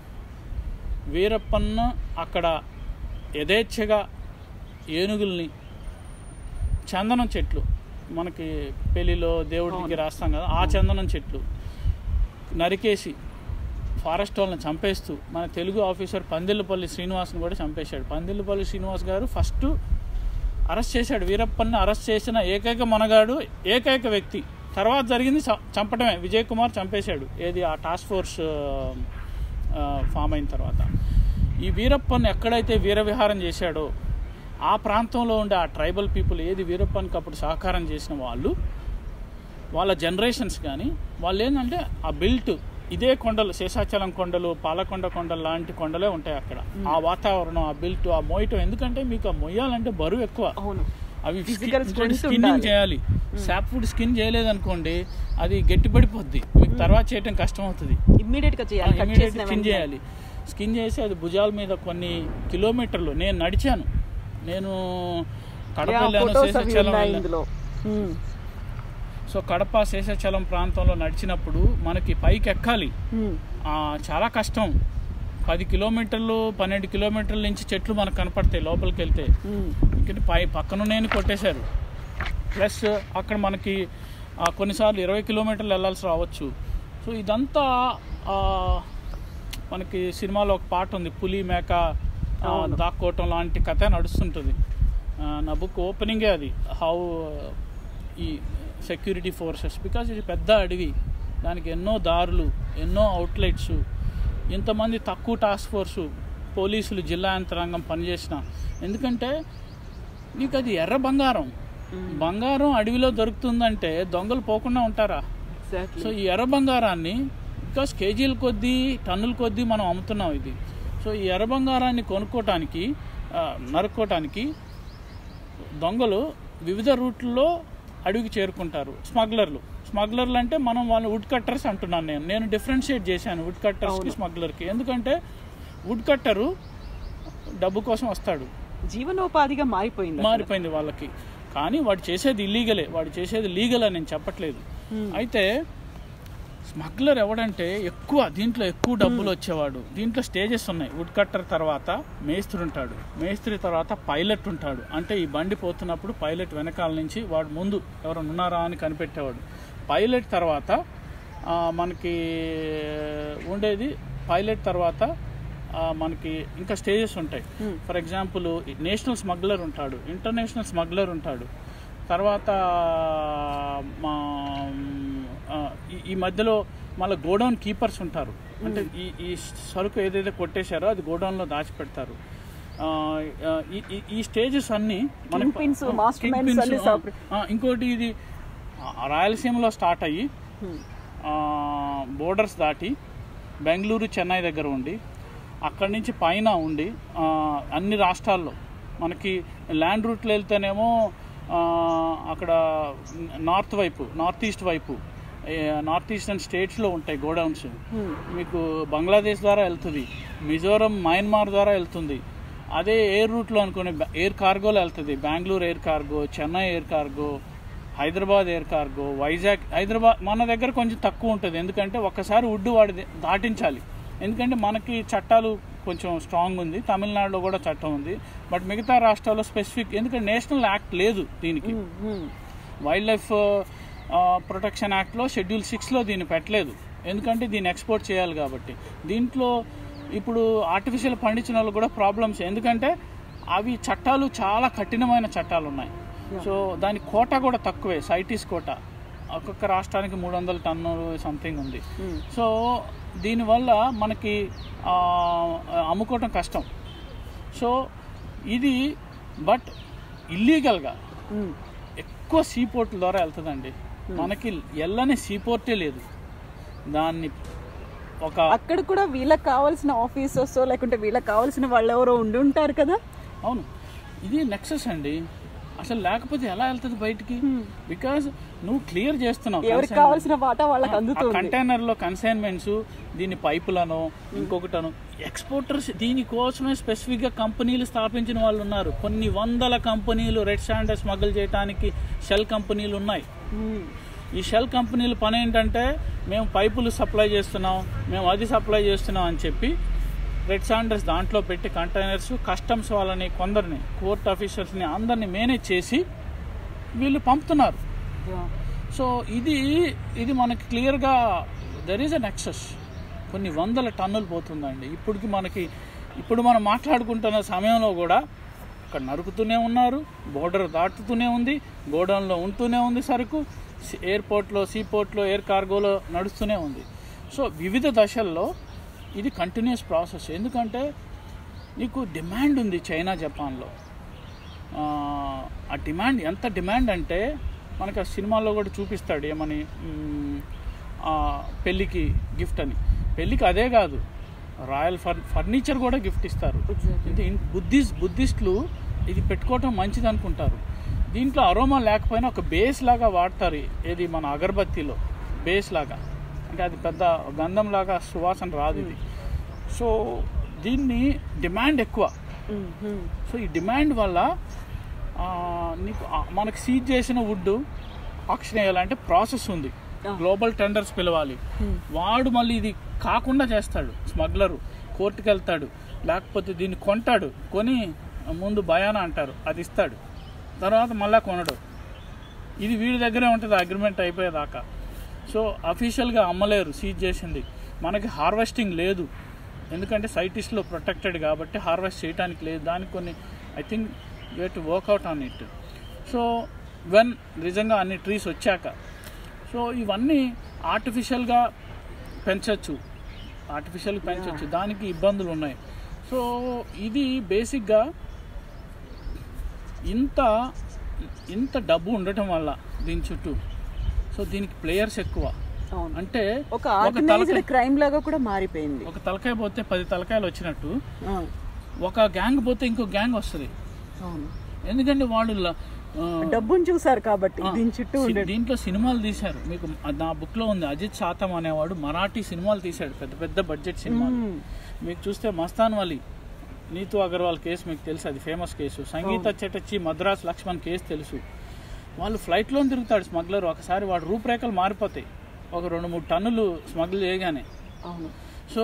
వీరప్పన్న అక్కడ యథేచ్ఛగా ఏనుగుల్ని చందనం చెట్లు మనకి పెళ్లిలో దేవుడికి రాస్తాం కదా ఆ చందనం చెట్లు నరికేసి ఫారెస్ట్ వాళ్ళని చంపేస్తూ మన తెలుగు ఆఫీసర్ పందిళ్ళపల్లి శ్రీనివాస్ని కూడా చంపేశాడు పందిళ్ళపల్లి శ్రీనివాస్ గారు ఫస్ట్ అరెస్ట్ చేశాడు వీరప్పన్ని అరెస్ట్ చేసిన ఏకైక మనగాడు ఏకైక వ్యక్తి తర్వాత జరిగింది చ- చంపడమే విజయ్ కుమార్ చంపేశాడు ఏది ఆ టాస్క్ ఫోర్స్ ఫామ్ అయిన తర్వాత ఈ వీరప్పన్ ఎక్కడైతే వీరవిహారం చేశాడో ఆ ప్రాంతంలో ఉండే ఆ ట్రైబల్ పీపుల్ ఏది వీరప్పన్కి అప్పుడు సహకారం చేసిన వాళ్ళు వాళ్ళ జనరేషన్స్ కానీ వాళ్ళు ఏంటంటే ఆ బిల్ట్ ఇదే కొండలు శేషాచలం కొండలు పాలకొండ కొండలు లాంటి కొండలే ఉంటాయి అక్కడ ఆ వాతావరణం ఆ బిల్ట్ ఆ మోయటం ఎందుకంటే మీకు ఆ మొయ్యాలంటే బరువు ఎక్కువ అవును అవి Physical strength స్కిన్నింగ్ ఉండాలి. చేయాలి సాప్ ఫుడ్ స్కిన్ చేయలేదనుకోండి అది గట్టిపడిపోద్ది మీకు తర్వాత చేయటం కష్టం అవుతుంది ఇమ్మీడియట్ గా చేయాలి కట్ ఇమీడియట్ చేసిన స్కిన్ వెంటనే. చేయాలి స్కిన్ చేసి అది భుజాల మీద కొన్ని కిలోమీటర్లు నేను నడిచాను నేను కడప Yeah, వెళ్ళాను photos అవి శేషాచలం ఉన్నాయి వెళ్ళాను ఇందులో మ్మ్. సో కడప శేషాచలం ప్రాంతంలో నడిచినప్పుడు మనకి పైకి ఎక్కాలి మ్మ్. ఆ, చాలా కష్టం పది కిలోమీటర్లు పన్నెండు కిలోమీటర్ల నుంచి చెట్లు మనకు కనపడతాయి లోపలికి వెళ్తే మ్మ్. ఇంకటి పై పక్కన నేను కొట్టేశారు ప్లస్ అక్కడ మనకి ఆ, కొన్నిసార్లు ఇరవై కిలోమీటర్లు వెళ్ళాల్సి రావచ్చు సో ఇదంతా ఆ, మనకి సినిమాలో ఒక పాట ఉంది పులి మేక ఆ, దాక్కోవటం లాంటి కథ నడుస్తుంటుంది ఆ, నా బుక్ ఓపెనింగే అది హౌ ఈ సెక్యూరిటీ ఫోర్సెస్ బికాజ్ ఇది పెద్ద అడవి దానికి ఎన్నో దారులు ఎన్నో అవుట్లెట్స్ ఇంతమంది తక్కువ టాస్క్ ఫోర్సు పోలీసులు జిల్లా యంత్రాంగం పనిచేసిన ఎందుకంటే నీకు అది ఎర్ర బంగారం బంగారం అడవిలో దొరుకుతుందంటే దొంగలు పోకుండా ఉంటారా ఎగ్జాక్ట్లీ సో ఈ ఎర్ర బంగారాన్ని బికాస్ కేజీల కొద్దీ టన్నుల కొద్దీ మనం అమ్ముతున్నాం ఇది సో ఈ ఎర్ర బంగారాన్ని కొనుక్కోటానికి ఆ, నరుక్కోటానికి దొంగలు వివిధ రూట్లలో అడవికి చేరుకుంటారు స్మగ్లర్లు స్మగ్లర్లు అంటే మనం వాళ్ళు వుడ్ కట్టర్స్ అంటున్నాను నేను నేను డిఫరెన్షియేట్ చేశాను వుడ్ కట్టర్స్కి స్మగ్లర్కి ఎందుకంటే వుడ్ కట్టరు డబ్బు కోసం వస్తాడు జీవనోపాధిగా మారిపోయింది మారిపోయింది వాళ్ళకి కానీ వాడు చేసేది ఇల్లీగలే వాడు చేసేది లీగల్ అని నేను చెప్పట్లేదు అయితే స్మగ్లర్ ఎవడంటే ఎక్కువ దీంట్లో ఎక్కువ డబ్బులు వచ్చేవాడు దీంట్లో స్టేజెస్ ఉన్నాయి వుడ్ కట్టర్ తర్వాత మేస్త్రి ఉంటాడు మేస్త్రి తర్వాత పైలట్ ఉంటాడు అంటే ఈ బండి పోతున్నప్పుడు పైలట్ వెనకాల నుంచి వాడు ముందు ఎవరైనా ఉన్నారా అని కనిపెట్టేవాడు పైలట్ తర్వాత ఆ, మనకి ఉండేది పైలట్ తర్వాత ఆ, మనకి ఇంకా స్టేజెస్ ఉంటాయి ఫర్ ఎగ్జాంపుల్ నేషనల్ స్మగ్లర్ ఉంటాడు ఇంటర్నేషనల్ స్మగ్లర్ ఉంటాడు తర్వాత మా ఆ, ఈ- ఈ మధ్యలో మళ్ళీ గోడౌన్ కీపర్స్ ఉంటారు అంటే ఈ ఈ సరుకు ఏదైతే కొట్టేశారో అది గోడౌన్లో దాచిపెడతారు ఆ, ఆ, ఈ- ఈ- ఈ స్టేజెస్ అన్ని మనకి- Kingpins, ఆ, masterminds kingpins, అన్ని ఆ, separate. ఆ, ఇంకోటి ఇది ఆ, రాయలసీమలో స్టార్ట్ అయ్యి బోర్డర్స్ దాటి బెంగళూరు చెన్నై దగ్గర ఉండి అక్కడి నుంచి పైన ఉండి ఆ, అన్ని రాష్ట్రాల్లో మనకి ల్యాండ్ రూట్లో వెళ్తేనేమో ఆ, అక్కడ నార్త్ వైపు నార్త్ ఈస్ట్ వైపు ఏ, నార్త్ ఈస్టర్న్ స్టేట్స్లో ఉంటాయి గోడౌన్స్ మీకు బంగ్లాదేశ్ ద్వారా వెళ్తుంది మిజోరం మయన్మార్ ద్వారా వెళ్తుంది అదే ఎయిర్ రూట్లో అనుకోని బ- ఎయిర్ కార్గోలో వెళ్తుంది Bengaluru air cargo Chennai air cargo Hyderabad air cargo Vizag Hyderabad మన దగ్గర కొంచెం తక్కువ ఉంటుంది ఎందుకంటే ఒక్కసారి ఉడ్డు వాడి ద- దాటించాలి ఎందుకంటే మనకి చట్టాలు కొంచెం స్ట్రాంగ్ ఉంది తమిళనాడులో కూడా చట్టం ఉంది బట్ మిగతా రాష్ట్రాల్లో స్పెసిఫిక్ ఎందుకంటే నేషనల్ యాక్ట్ లేదు దీనికి వైల్డ్ లైఫ్ ప్రొటెక్షన్ యాక్ట్లో షెడ్యూల్ సిక్స్లో దీన్ని పెట్టలేదు ఎందుకంటే దీన్ని ఎక్స్పోర్ట్ చేయాలి కాబట్టి దీంట్లో ఇప్పుడు ఆర్టిఫిషియల్ పండించిన వాళ్ళు కూడా ప్రాబ్లమ్స్ ఎందుకంటే అవి చట్టాలు చాలా కఠినమైన చట్టాలు ఉన్నాయి సో దాని కోట కూడా తక్కువే సైటీస్ కోట ఒక్కొక్క రాష్ట్రానికి మూడు వందల టన్నులు సంథింగ్ ఉంది సో దీనివల్ల మనకి ఆ, అమ్ముకోవటం కష్టం సో ఇది బట్ ఇల్లీగల్గా ఎక్కువ సీ పోర్ట్ల ద్వారా వెళ్తుందండి మనకి ఎల్లని సీ పోర్టే లేదు దాన్ని ఒక అక్కడ కూడా వీళ్ళకి కావాల్సిన ఆఫీసర్స్ లేకుంటే వీళ్ళకి కావాల్సిన వాళ్ళు ఎవరో ఉండి ఉంటారు కదా అవును ఇది నెక్సెస్ అండి అసలు లేకపోతే ఎలా వెళ్తుంది బయటికి బికాజ్ నువ్వు క్లియర్ చేస్తున్నావు ఎవరికి consignment. కావాల్సిన వాటా వాళ్ళకి ఆ అందుతుంది కంటైనర్ లో కన్సైన్మెంట్స్ దీని పైపులను ఇంకొకటను ఎక్స్పోర్టర్స్ దీనికోసమే స్పెసిఫిక్ గా కంపెనీలు స్థాపించిన వాళ్ళు ఉన్నారు కొన్ని వందల కంపెనీలు రెడ్ శాండర్ స్మగుల్ చేయడానికి షెల్ కంపెనీలు ఉన్నాయి Hmm. ఈ షెల్ కంపెనీల పని ఏంటంటే మేము పైపులు సప్లై చేస్తున్నాం మేము అది సప్లై చేస్తున్నాం అని చెప్పి రెడ్ శాండర్స్ దాంట్లో పెట్టి కంటైనర్స్ కస్టమ్స్ వాళ్ళని కొందరిని కోర్ట్ ఆఫీసర్స్ని అందరిని మేనేజ్ చేసి వీళ్ళు పంపుతున్నారు Yeah. సో ఇది ఇది మనకి క్లియర్గా దెర్ ఈజ్ అన్ ఎక్సెస్ కొన్ని వందల టన్నులు పోతుందండి ఇప్పటికి మనకి ఇప్పుడు మనం మాట్లాడుకుంటున్న సమయంలో కూడా అక్కడ నరుకుతూనే ఉన్నారు బోర్డర్ దాటుతూనే ఉంది గోడౌన్లో ఉంటూనే ఉంది సరుకు సి- ఎయిర్పోర్ట్లో సీపోర్ట్లో ఎయిర్ కార్గోలో నడుస్తూనే ఉంది సో వివిధ దశల్లో ఇది కంటిన్యూస్ ప్రాసెస్ ఎందుకంటే నీకు డిమాండ్ ఉంది చైనా జపాన్లో ఆ, ఆ డిమాండ్ ఎంత డిమాండ్ అంటే మనకి ఆ సినిమాలో కూడా చూపిస్తాడు ఏమని మ్, ఆ, పెళ్ళికి గిఫ్ట్ అని పెళ్ళికి అదే కాదు రాయల్ ఫర్ ఫర్నిచర్ కూడా గిఫ్ట్ ఇస్తారు Exactly. ఇది బుద్ధిస్ట్ బుద్ధిస్టులు ఇది పెట్టుకోవటం మంచిది అనుకుంటారు దీంట్లో అరోమా లేకపోయినా ఒక బేస్ లాగా వాడతారు ఏది మన అగరబత్తిలో బేస్ లాగా అంటే అది పెద్ద గంధం లాగా సువాసన రాదు ఇది సో దీన్ని డిమాండ్ ఎక్కువ Hmm. Hmm. సో ఈ డిమాండ్ వల్ల ఆ, నీకు ఆ, మనకి సీజ్ చేసిన వుడ్ ఆక్షన్ వేయాలంటే ప్రాసెస్ ఉంది గ్లోబల్ టెండర్స్ పిలవాలి వాడు మళ్ళీ ఇది కాకుండా చేస్తాడు స్మగ్లరు కోర్టుకి వెళ్తాడు లేకపోతే దీన్ని కొంటాడు కొని ముందు భయాన అంటారు అది ఇస్తాడు తర్వాత మళ్ళా కొనడు ఇది వీడి దగ్గరే ఉంటుంది అగ్రిమెంట్ అయిపోయేదాకా సో అఫీషియల్గా అమ్మలేరు సీజ్ చేసింది మనకి హార్వెస్టింగ్ లేదు ఎందుకంటే సైటిస్ట్లో ప్రొటెక్టెడ్ కాబట్టి హార్వెస్ట్ చేయడానికి లేదు దానికి కొన్ని I think you to work out on it so when నిజంగా అన్ని ట్రీస్ వచ్చాక సో ఇవన్నీ ఆర్టిఫిషియల్గా పెంచవచ్చు ఆర్టిఫిషియల్ పెంచవచ్చు దానికి ఇబ్బందులు ఉన్నాయి సో ఇది బేసిక్గా ఇంత ఇంత డబ్బు ఉండటం వల్ల దీని చుట్టూ సో దీనికి ప్లేయర్స్ ఎక్కువ అవును అంటే ఒక ఆర్గనైజ్డ్ క్రైమ్ లాగా కూడా మారిపోయింది ఒక తలకాయ పోతే పది తలకాయలు వచ్చినట్టు ఆ, ఒక గ్యాంగ్ పోతే ఇంకో గ్యాంగ్ వస్తుంది అవును ఎందుకంటే వాళ్ళు ల- ఆ, డబ్బును చూసారు కాబట్టి ఆ, దీని చుట్టూ సి- ఉండే దీంట్లో సినిమాలు తీశారు మీకు అది నా బుక్ లో ఉంది అజిత్ సాతం అనేవాడు మరాఠీ సినిమాలు తీశాడు పెద్ద పెద్ద బడ్జెట్ సినిమాలు మ్మ్. మీకు చూస్తే మస్తాన్ వలి నీతు అగర్వాల్ కేసు మీకు తెలుసు అది famous case Sangeetha Chatterjee Madras Laxman case తెలుసు వాళ్ళు ఫ్లైట్లో తిరుగుతాడు స్మగ్లర్ ఒకసారి వాడు రూపురేఖలు మారిపోతాయి ఒక రెండు మూడు టన్నులు స్మగ్ల్ చేయగానే అవును సో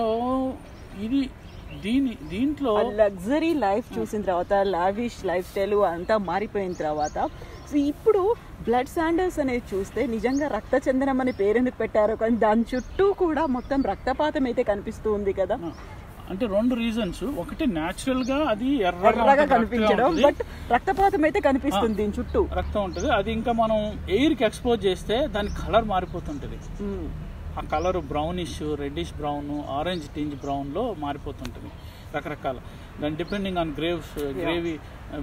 ఇది దీని దీంట్లో లగ్జరీ లైఫ్ చూసిన తర్వాత లావిష్ లైఫ్ స్టైల్ అంతా మారిపోయిన తర్వాత సో ఇప్పుడు బ్లడ్ శాండల్స్ అనేది చూస్తే నిజంగా రక్త చందనం అనే పేరు ఎందుకు పెట్టారో కానీ దాని చుట్టూ కూడా మొత్తం రక్తపాతం అయితే కనిపిస్తూ ఉంది కదా ఆ, అంటే రెండు రీజన్స్ ఒకటి న్యాచురల్ గా అది ఎర్రగా ఎర్రగా ఉంటుంది, కనిపించడం రక్తంగా బట్ రక్తపాతం అయితే కనిపిస్తుంది దీని చుట్టూ రక్తం ఉంటుంది అది ఇంకా మనం ఎయిర్ కి ఎక్స్పోజ్ చేస్తే దాని కలర్ మారిపోతుంటది మ్మ్. ఆ colour brownish reddish brown orange tinge brown లో మారిపోతుంటుంది రకరకాల దాని depending on graves gravy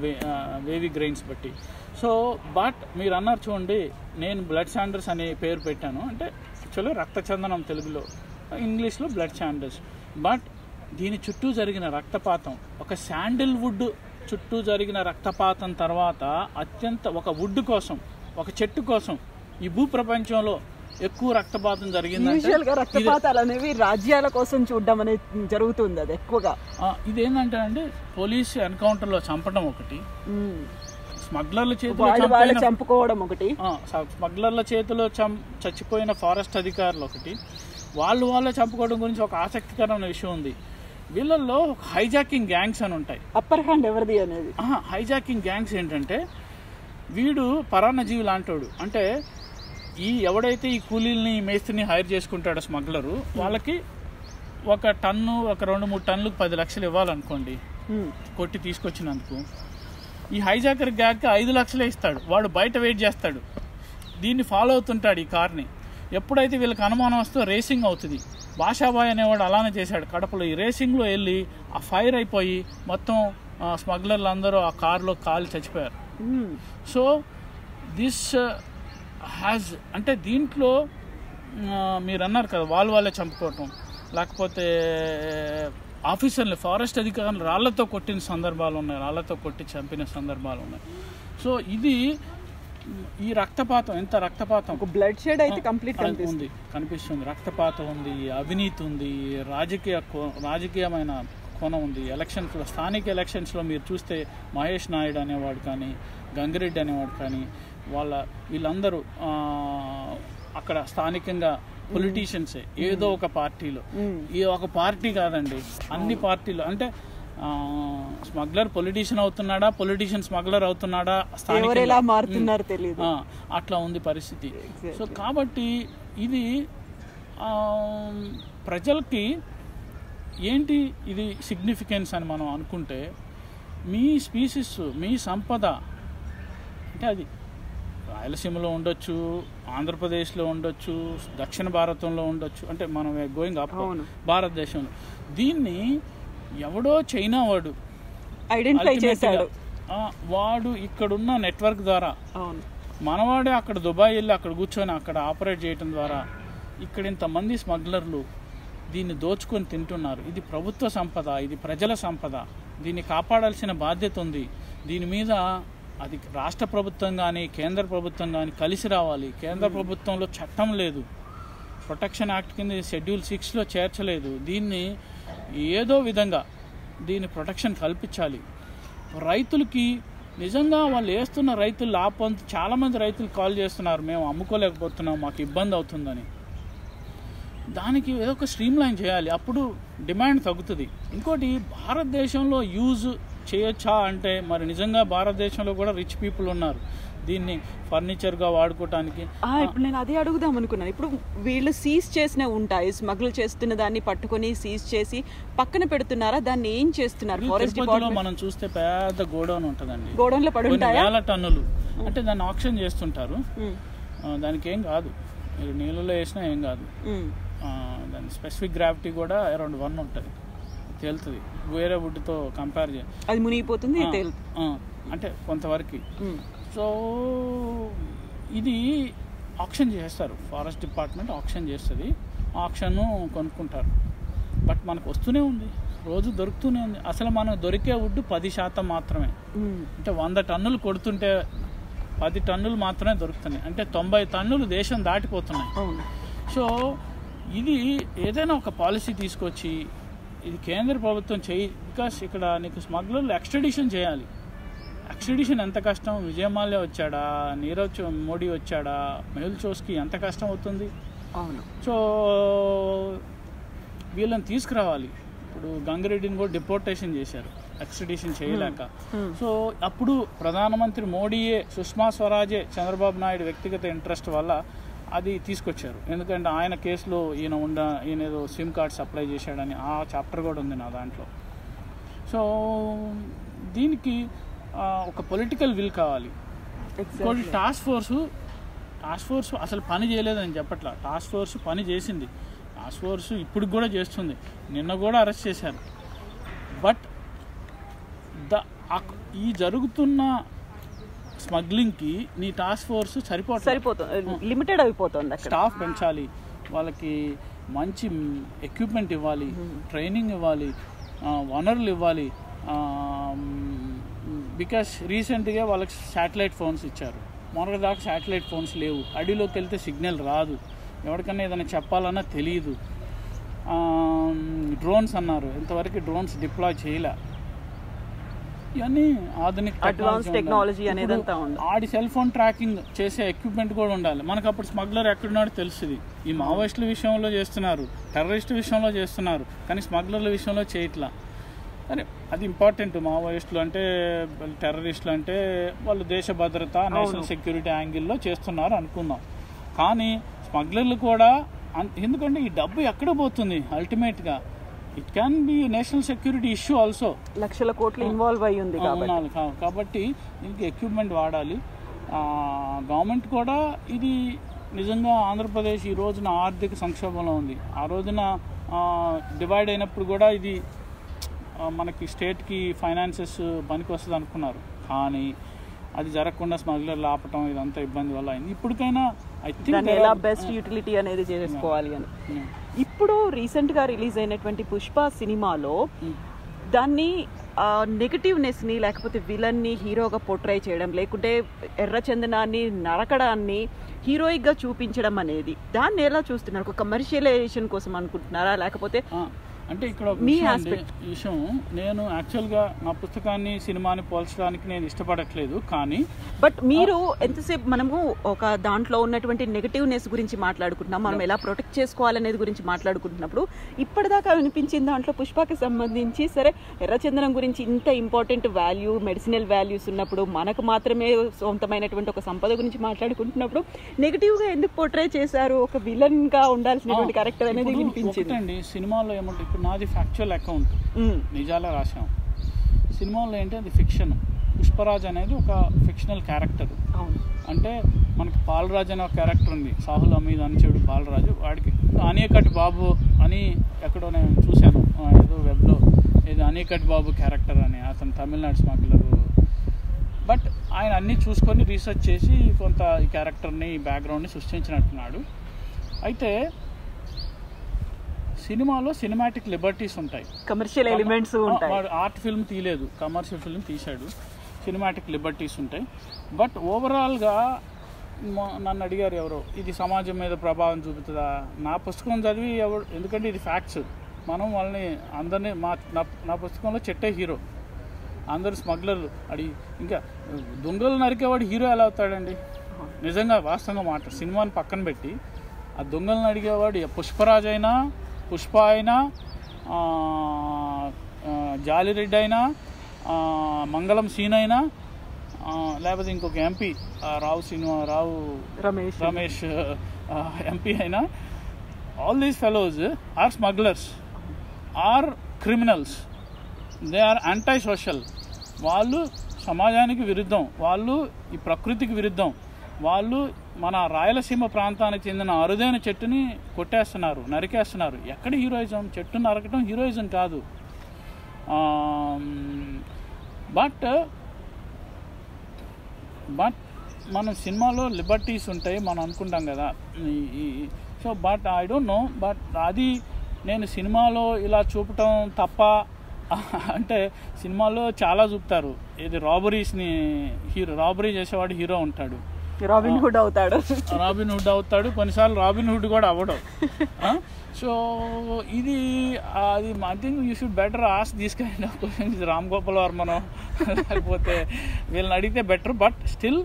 wavy grains బట్టి సో బట్ మీరు అన్నారు చూడండి నేను బ్లడ్ శాండర్స్ అనే పేరు పెట్టాను అంటే యాక్చువల్గా రక్తచందనం తెలుగులో ఇంగ్లీష్లో బ్లడ్ శాండర్స్ బట్ దీని చుట్టూ జరిగిన రక్తపాతం ఒక శాండిల్ వుడ్ చుట్టూ జరిగిన రక్తపాతం తర్వాత అత్యంత ఒక వుడ్ కోసం ఒక చెట్టు కోసం ఈ భూ ప్రపంచంలో ఎక్కువ రక్తపాతం జరిగిందంటే యూజువల్ గా రక్తపాతాలు అనేవి రాజ్యాల కోసం చూడడం అనేది జరుగుతుంది అది ఎక్కువగా ఆ, ఇదేంటంటే అండి పోలీస్ ఎన్కౌంటర్లో చంపడం ఒకటి మ్మ్. స్మగ్లర్ల చేతిలో వాళ్ళు వాళ్ళు చంపిన చంపుకోవడం ఒకటి ఆ, స- స్మగ్లర్ల చేతిలో చం చచ్చిపోయిన ఫారెస్ట్ అధికారులు ఒకటి వాళ్ళు వాళ్ళే చంపుకోవడం గురించి ఒక ఆసక్తికరమైన విషయం ఉంది వీళ్ళల్లో హైజాకింగ్ గ్యాంగ్స్ అని ఉంటాయి అప్పర్ హ్యాండ్ ఎవరిది అనేది ఆహా, హైజాకింగ్ గ్యాంగ్స్ ఏంటంటే వీడు పరాన్నజీవి లాంటోడు అంటే ఈ ఎవడైతే ఈ కూలీల్ని ఈ మేస్త్రిని హైర్ చేసుకుంటాడో స్మగ్లరు వాళ్ళకి ఒక టన్ను ఒక రెండు మూడు టన్నులకు పది లక్షలు ఇవ్వాలనుకోండి మ్మ్. కొట్టి తీసుకొచ్చినందుకు ఈ హైజాకర్ గ్యాగ్కి ఐదు లక్షలే ఇస్తాడు వాడు బయట వెయిట్ చేస్తాడు దీన్ని ఫాలో అవుతుంటాడు ఈ కార్ని ఎప్పుడైతే వీళ్ళకి అనుమానం వస్తే రేసింగ్ అవుతుంది భాషాబాయ్ అనేవాడు అలానే చేశాడు కడపలో ఈ రేసింగ్లో వెళ్ళి ఆ ఫైర్ అయిపోయి మొత్తం ఆ, స్మగ్లర్లు అందరూ ఆ కార్లో కాలి చచ్చిపోయారు మ్మ్. సో దిస్ హ్యాజ్ అంటే దీంట్లో ఆ, మీరు అన్నారు కదా వాళ్ళు వాళ్ళే చంపుకోవటం లేకపోతే ఆఫీసర్లు ఫారెస్ట్ అధికారులు రాళ్లతో కొట్టిన సందర్భాలు ఉన్నాయి రాళ్లతో కొట్టి చంపిన సందర్భాలు ఉన్నాయి సో ఇది ఈ రక్తపాతం ఎంత రక్తపాతం ఒక బ్లడ్ షేడ్ అయితే కంప్లీట్ అది కనిపిస్తుంది ఉంది కనిపిస్తుంది రక్తపాతం ఉంది అవినీతి ఉంది రాజకీయ కో- రాజకీయమైన కోణం ఉంది ఎలక్షన్స్లో స్థానిక ఎలక్షన్స్లో మీరు చూస్తే మహేష్ నాయుడు అనేవాడు కానీ గంగిరెడ్డి అనేవాడు కానీ వాళ్ళ వీళ్ళందరూ ఆ, అక్కడ స్థానికంగా పొలిటీషియన్సే ఏదో ఒక పార్టీలో ఈ ఒక పార్టీ కాదండి అన్ని పార్టీలు అంటే స్మగ్లర్ పొలిటీషియన్ అవుతున్నాడా పొలిటీషియన్ స్మగ్లర్ అవుతున్నాడా స్థానికంగా ఎవరెలా మారుతున్నారో తెలియదు ఆ, అట్లా ఉంది పరిస్థితి సో కాబట్టి ఇది ఆ, ప్రజలకి ఏంటి ఇది సిగ్నిఫికెన్స్ అని మనం అనుకుంటే మీ స్పీసీస్ మీ సంపద అంటే అది రాయలసీమలో ఉండొచ్చు ఆంధ్రప్రదేశ్లో ఉండొచ్చు దక్షిణ భారతంలో ఉండొచ్చు అంటే మనం గోయింగ్ అప్ అవును. భారతదేశంలో దీన్ని ఎవడో చైనా వాడు ఐడెంటిఫై ultimate గా, చేశాడు ఆ, వాడు ఇక్కడున్న నెట్వర్క్ ద్వారా అవును మనవాడే అక్కడ దుబాయ్ వెళ్ళి అక్కడ కూర్చొని అక్కడ ఆపరేట్ చేయడం ద్వారా ఇక్కడ ఇంతమంది స్మగ్లర్లు దీన్ని దోచుకొని తింటున్నారు ఇది ప్రభుత్వ సంపద ఇది ప్రజల సంపద దీన్ని కాపాడాల్సిన బాధ్యత ఉంది దీని మీద అది రాష్ట్ర ప్రభుత్వం కానీ కేంద్ర ప్రభుత్వం కానీ కలిసి రావాలి కేంద్ర ప్రభుత్వంలో చట్టం లేదు ప్రొటెక్షన్ యాక్ట్ కింద షెడ్యూల్ సిక్స్లో చేర్చలేదు దీన్ని ఏదో విధంగా దీని ప్రొటెక్షన్ కల్పించాలి రైతులకి నిజంగా వాళ్ళు వేస్తున్న రైతులు ఆ పొందు చాలామంది రైతులు కాల్ చేస్తున్నారు మేము అమ్ముకోలేకపోతున్నాం మాకు ఇబ్బంది అవుతుందని దానికి ఏదో ఒక స్ట్రీమ్ లైన్ చేయాలి అప్పుడు డిమాండ్ తగ్గుతుంది ఇంకోటి భారతదేశంలో యూజ్ చేయొచ్చా అంటే మరి నిజంగా భారతదేశంలో కూడా రిచ్ పీపుల్ ఉన్నారు దీన్ని ఫర్నిచర్గా వాడుకోవటానికి ఆ, ఇప్పుడు నేను అదే అడుగుదాం అనుకున్నాను ఇప్పుడు వీళ్ళు సీజ్ చేసిన ఉంటాయి స్మగుల్ చేస్తున్న దాన్ని పట్టుకొని సీజ్ చేసి పక్కన పెడుతున్నారా దాన్ని ఏం చేస్తున్నారు ఇది ఫారెస్ట్ తిరుపతిలో డిపార్ట్మెంట్ మనం చూస్తే పెద్ద గోడౌన్ ఉంటుందండి గోడౌన్లో పడి కొన్ని ఉంటాయా వేల టన్నులు అంటే దాన్ని ఆక్షన్ చేస్తుంటారు ఉమ్, ఆ, దానికి ఏం కాదు మీరు నీళ్ళలో వేసినా ఏం కాదు ఉమ్, ఆ, దాని స్పెసిఫిక్ గ్రావిటీ కూడా అరౌండ్ వన్ ఉంటుంది తేలుతుంది వేరే వుడ్తో కంపేర్ చే అది మునిగిపోతుంది ఆ, తేలు ఆ, అంటే కొంతవరకు ఉమ్, సో ఇది ఆప్షన్ చేస్తారు ఫారెస్ట్ డిపార్ట్మెంట్ ఆప్షన్ చేస్తుంది ఆప్షన్ కొనుక్కుంటారు బట్ మనకు వస్తూనే ఉంది రోజు దొరుకుతూనే ఉంది అసలు మనకు దొరికే వుడ్ పది శాతం మాత్రమే ఉమ్, అంటే వంద టన్నులు కొడుతుంటే పది టన్నులు మాత్రమే దొరుకుతున్నాయి అంటే తొంభై టన్నులు దేశం దాటిపోతున్నాయి అవును సో ఇది ఏదైనా ఒక పాలసీ తీసుకొచ్చి ఇది కేంద్ర ప్రభుత్వం చేయి బికాస్ ఇక్కడ నీకు స్మగ్లర్లు ఎక్స్ట్రడిషన్ చేయాలి ఎక్స్ట్రడిషన్ ఎంత కష్టం విజయమాల్య వచ్చాడా నీరవ్ చో- మోడీ వచ్చాడా మెహుల్ చోస్కి ఎంత కష్టం అవుతుంది అవును సో వీళ్ళని తీసుకురావాలి ఇప్పుడు గంగిరెడ్డిని కూడా డిపోర్టేషన్ చేశారు ఎక్స్ట్రడిషన్ చేయలేక Hmm. సో అప్పుడు ప్రధానమంత్రి మోడీయే సుష్మా స్వరాజే చంద్రబాబు నాయుడు వ్యక్తిగత ఇంట్రెస్ట్ వల్ల అది తీసుకొచ్చారు ఎందుకంటే ఆయన కేసులో ఈయన ఉండ ఈయన ఏదో సిమ్ కార్డ్ సప్లై చేశాడని ఆ చాప్టర్ కూడా ఉంది నా దాంట్లో సో దీనికి ఆ, ఒక పొలిటికల్ విల్ కావాలి ఇంకోటి టాస్క్ ఫోర్సు టాస్క్ ఫోర్స్ అసలు పని చేయలేదని చెప్పట్లా టాస్క్ ఫోర్స్ పని చేసింది టాస్క్ ఫోర్స్ ఇప్పుడు కూడా చేస్తుంది నిన్న కూడా అరెస్ట్ చేశారు బట్ ద అక్- ఈ జరుగుతున్న స్మగ్లింగ్కి నీ టాస్క్ ఫోర్స్ సరిపోతుంది సరిపోతుంది లిమిటెడ్ అయిపోతుంది అక్కడ స్టాఫ్ పెంచాలి వాళ్ళకి మంచి ఎక్విప్మెంట్ ఇవ్వాలి ట్రైనింగ్ ఇవ్వాలి ఆ, వనరులు ఇవ్వాలి బికాస్ రీసెంట్గా వాళ్ళకి శాటిలైట్ ఫోన్స్ ఇచ్చారు మొన్నటి దాకా శాటిలైట్ ఫోన్స్ లేవు అడవిలోకి వెళ్తే సిగ్నల్ రాదు ఎవరికన్నా ఏదైనా చెప్పాలన్నా తెలియదు డ్రోన్స్ అన్నారు ఇంతవరకు డ్రోన్స్ డిప్లాయ్ చేయలే ఇవన్నీ ఆధునిక అడ్వాన్స్ technology టెక్నాలజీ ఉండాలి. అనేది ఇప్పుడు అంతా ఉంది ఆడి సెల్ ఫోన్ ట్రాకింగ్ చేసే ఎక్విప్మెంట్ కూడా ఉండాలి మనకు అప్పుడు స్మగ్లర్ ఎక్కడున్నాడో తెలుస్తుంది ఈ మావోయిస్టుల విషయంలో చేస్తున్నారు టెర్రరిస్ట్ విషయంలో చేస్తున్నారు కానీ స్మగ్లర్ల విషయంలో చేయట్లా సరే అది ఇంపార్టెంట్ మావోయిస్టులు అంటే టెర్రరిస్టులు అంటే వాళ్ళు దేశ భద్రత నేషనల్ సెక్యూరిటీ యాంగిల్లో చేస్తున్నారు అనుకుందాం కానీ స్మగ్లర్లు కూడా అన్- ఎందుకంటే ఈ డబ్బు ఎక్కడ పోతుంది అల్టిమేట్గా it can be national security issue also లక్షల కోట్లు ఇన్వాల్వ్ అయి ఉంది కాబట్టి అవునాలి కా- కాబట్టి దీనికి ఎక్విప్మెంట్ వాడాలి గవర్నమెంట్ కూడా ఇది నిజంగా ఆంధ్రప్రదేశ్ ఈ రోజున ఆర్థిక సంక్షోభంలో ఉంది ఆ రోజున డివైడ్ అయినప్పుడు కూడా ఇది ఆ, మనకి స్టేట్కి ఫైనాన్సెస్ పనికి వస్తుంది అనుకున్నారు కానీ అది జరగకుండా స్మగ్లర్లు ఆపటం ఇదంతా ఇబ్బంది వల్ల అయింది ఇప్పటికైనా ఐ దాన్ని ఎలా థింక్ బెస్ట్ యూటిలిటీ అనేది చేసుకోవాలి అని ఇప్పుడు రీసెంట్ గా రిలీజ్ అయినటువంటి పుష్ప సినిమాలో దాన్ని నెగటివ్నెస్ ని లేకపోతే విలన్ ని హీరోగా పోట్రై చేయడం లేకుంటే ఎర్రచందనాన్ని నరకడాన్ని హీరోయిక్ గా చూపించడం అనేది దాన్ని ఎలా చూస్తున్నారు ఒక కమర్షియలైజేషన్ కోసం అనుకుంటున్నారా లేకపోతే ఆ, అంటే ఇక్కడ ఒక మీ విషయం అండి, aspect. ఈ విషయం నేను యాక్చువల్గా నా పుస్తకాన్ని సినిమాని పోల్చడానికి నేను ఇష్టపడట్లేదు కానీ బట్ మీరు ఎంతసేపు మనము ఒక దాంట్లో ఉన్నటువంటి నెగటివ్నెస్ గురించి మాట్లాడుకుంటున్నాం మనం ఎలా ప్రొటెక్ట్ చేసుకోవాలనేది గురించి మాట్లాడుకుంటున్నప్పుడు ఇప్పటిదాకా వినిపించిన దాంట్లో పుష్పకి సంబంధించి సరే ఎర్రచందనం గురించి ఇంత ఇంపార్టెంట్ వాల్యూ మెడిసినల్ వాల్యూస్ ఉన్నప్పుడు మనకు మాత్రమే సొంతమైనటువంటి ఒక సంపద గురించి మాట్లాడుకుంటున్నప్పుడు నెగటివ్ గా ఎందుకు పోర్ట్రే చేశారు ఒక విలన్ గా ఉండాల్సినటువంటి క్యారెక్టర్ అనేది ఇప్పుడు వినిపించింది ఒకటండి సినిమాలో ఏమంటే ఇప్పుడు నాది ఫ్యాక్చువల్ అకౌంట్ ఉమ్, నిజాల రాశాం సినిమాలో ఏంటి అది ఫిక్షన్ పుష్పరాజ్ అనేది ఒక ఫిక్షనల్ క్యారెక్టర్ అవును అంటే మనకి బాలరాజు అనే ఒక క్యారెక్టర్ ఉంది సాహుల్ అమీద్ అని చెడు బాలరాజు వాడికి అనేకటి బాబు అని ఎక్కడో నేను చూశాను ఆ, ఏదో వెబ్లో ఏదో అనేకటి బాబు క్యారెక్టర్ అని అతను తమిళనాడు స్మగ్లర్ బట్ ఆయన అన్నీ చూసుకొని రీసెర్చ్ చేసి కొంత ఈ క్యారెక్టర్ని ఈ బ్యాక్గ్రౌండ్ని సృష్టించినట్టున్నాడు అయితే సినిమాలో సినిమాటిక్ లిబర్టీస్ ఉంటాయి కమర్షియల్ ఎలిమెంట్స్ ఆ, ఉంటాయి వాడు ఆర్ట్ ఫిల్మ్ తీయలేదు కమర్షియల్ ఫిల్మ్ తీశాడు సినిమాటిక్ లిబర్టీస్ ఉంటాయి బట్ ఓవరాల్గా మొ- నన్ను అడిగారు ఎవరో ఇది సమాజం మీద ప్రభావం చూపుతుందా నా పుస్తకం చదివి ఎవరు ఎందుకంటే ఇది ఫ్యాక్ట్స్ మనం వాళ్ళని అందరినీ మా నా నా పుస్తకంలో చెట్టే హీరో అందరు స్మగ్లర్లు అడి ఇంకా దొంగలు నరికేవాడు హీరో ఎలా అవుతాడండి నిజంగా వాస్తవంగా మాట సినిమాని పక్కన పెట్టి ఆ దొంగలను అడిగేవాడు ఏ పుష్పరాజ్ అయినా పుష్ప అయినా ఆ, ఆ, జాలిరెడ్డి అయినా ఆ, మంగళం సీన్ అయినా ఆ, లేకపోతే ఇంకొక MP Rao cinema Rao Ramesh Ramesh MP అయినా all these fellows are smugglers are criminals they are anti social వాళ్ళు సమాజానికి విరుద్ధం వాళ్ళు ఈ ప్రకృతికి విరుద్ధం వాళ్ళు మన రాయలసీమ ప్రాంతానికి చెందిన అరుదైన చెట్టుని కొట్టేస్తున్నారు నరికేస్తున్నారు ఎక్కడ హీరోయిజం చెట్టు నరకటం హీరోయిజం కాదు బట్ బట్ మన సినిమాలో లిబర్టీస్ ఉంటాయి మనం అనుకుంటాం కదా so but I don't know but అది నేను సినిమాలో ఇలా చూపటం తప్ప అంటే సినిమాలో చాలా చూపుతారు ఇది రాబరీస్ని హీరో రాబరీ చేసేవాడు హీరో ఉంటాడు రాబిన్ హుడ్ అవుతాడు రాబిన్ హుడ్ అవుతాడు కొన్నిసార్లు రాబిన్ హుడ్ కూడా అవ్వడం సో ఇది అది I think you should better ask these kind of questions Ram Gopal వర్మనో లేకపోతే వీళ్ళని అడిగితే బెటర్ బట్ స్టిల్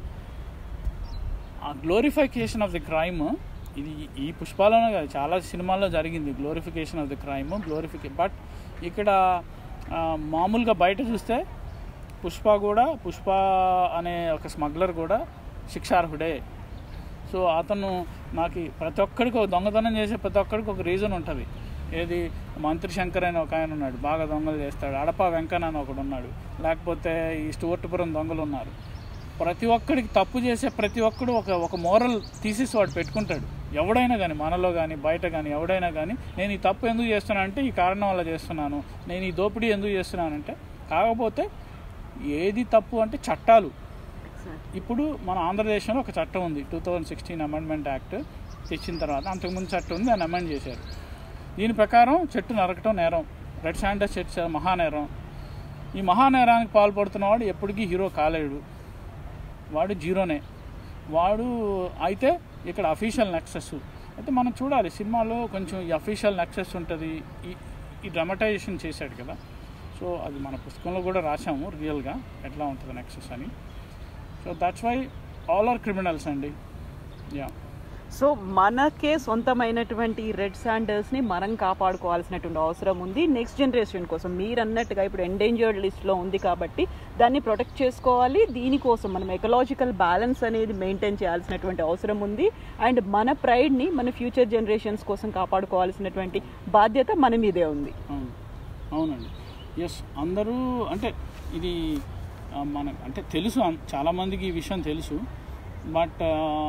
ఆ గ్లోరిఫికేషన్ ఆఫ్ ది క్రైమ్ ఇది ఈ పుష్పాలోనే కాదు చాలా సినిమాల్లో జరిగింది గ్లోరిఫికేషన్ ఆఫ్ ది క్రైమ్ గ్లోరిఫికే బట్ ఇక్కడ ఆ, మామూలుగా బయట చూస్తే పుష్ప కూడా పుష్ప అనే ఒక స్మగ్లర్ కూడా శిక్షార్హుడే సో అతను నాకు ప్రతి ఒక్కడికి ఒక దొంగతనం చేసే ప్రతి ఒక్కడికి ఒక రీజన్ ఉంటుంది ఏది మంత్రి శంకర్ అని ఒక ఆయన ఉన్నాడు బాగా దొంగలు చేస్తాడు అడప వెంకన్న అని ఒకడు ఉన్నాడు లేకపోతే ఈ స్టువర్ట్పురం దొంగలు ఉన్నారు ప్రతి ఒక్కడికి తప్పు చేసే ప్రతి ఒక్కడు ఒక ఒక మోరల్ తీసేసి వాడు పెట్టుకుంటాడు ఎవడైనా కానీ మనలో కానీ బయట కానీ ఎవడైనా కానీ నేను ఈ తప్పు ఎందుకు చేస్తున్నానంటే ఈ కారణం వల్ల చేస్తున్నాను నేను ఈ దోపిడీ ఎందుకు చేస్తున్నానంటే కాకపోతే ఏది తప్పు అంటే చట్టాలు ఇప్పుడు మన ఆంధ్రదేశంలో ఒక చట్టం ఉంది two thousand sixteen amendment act తెచ్చిన తర్వాత అంతకుముందు చట్టం ఉంది దాన్ని అమెండ్ చేశారు దీని ప్రకారం చెట్టు నరకటం నేరం రెడ్ శాండర్ చెట్టు మహానేరం ఈ మహానేరానికి పాల్పడుతున్నవాడు ఎప్పటికీ హీరో కాలేడు వాడు జీరోనే వాడు అయితే ఇక్కడ అఫీషియల్ నెక్సెస్ అయితే మనం చూడాలి సినిమాలో కొంచెం ఈ అఫీషియల్ నెక్సెస్ ఉంటుంది ఈ ఈ డ్రమటైజేషన్ చేశాడు కదా సో అది మన పుస్తకంలో కూడా రాసాము రియల్గా ఎట్లా ఉంటుంది నెక్సెస్ అని so that's why all are criminals అండి యా సో మనకే సొంతమైనటువంటి రెడ్ శాండర్స్ని మనం కాపాడుకోవాల్సినటువంటి అవసరం ఉంది నెక్స్ట్ జనరేషన్ కోసం మీరు అన్నట్టుగా ఇప్పుడు ఎండేంజర్డ్ లిస్ట్లో ఉంది కాబట్టి దాన్ని ప్రొటెక్ట్ చేసుకోవాలి దీనికోసం మనం ఎకలాజికల్ బ్యాలెన్స్ అనేది మెయింటైన్ చేయాల్సినటువంటి అవసరం ఉంది అండ్ మన ప్రైడ్ని మన ఫ్యూచర్ జనరేషన్స్ కోసం కాపాడుకోవాల్సినటువంటి బాధ్యత మన మీదే ఉంది అవును అవునండి ఎస్ అందరూ అంటే ఇది ఆ, మన అంటే తెలుసు అన్- చాలామందికి ఈ విషయం తెలుసు బట్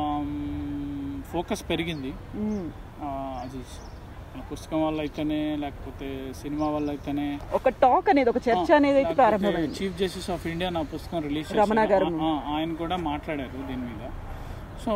ఫోకస్ పెరిగింది మ్మ్. ఆ, అది మన పుస్తకం వల్ల అయితేనే లేకపోతే సినిమా వల్ల అయితేనే ఒక టాక్ అనేది ఒక చర్చ అనేది అయితే ప్రారంభమైంది చీఫ్ జస్టిస్ ఆఫ్ ఇండియా నా పుస్తకం రిలీజ్ రమణ గారు. ఆయన కూడా మాట్లాడారు దీని మీద so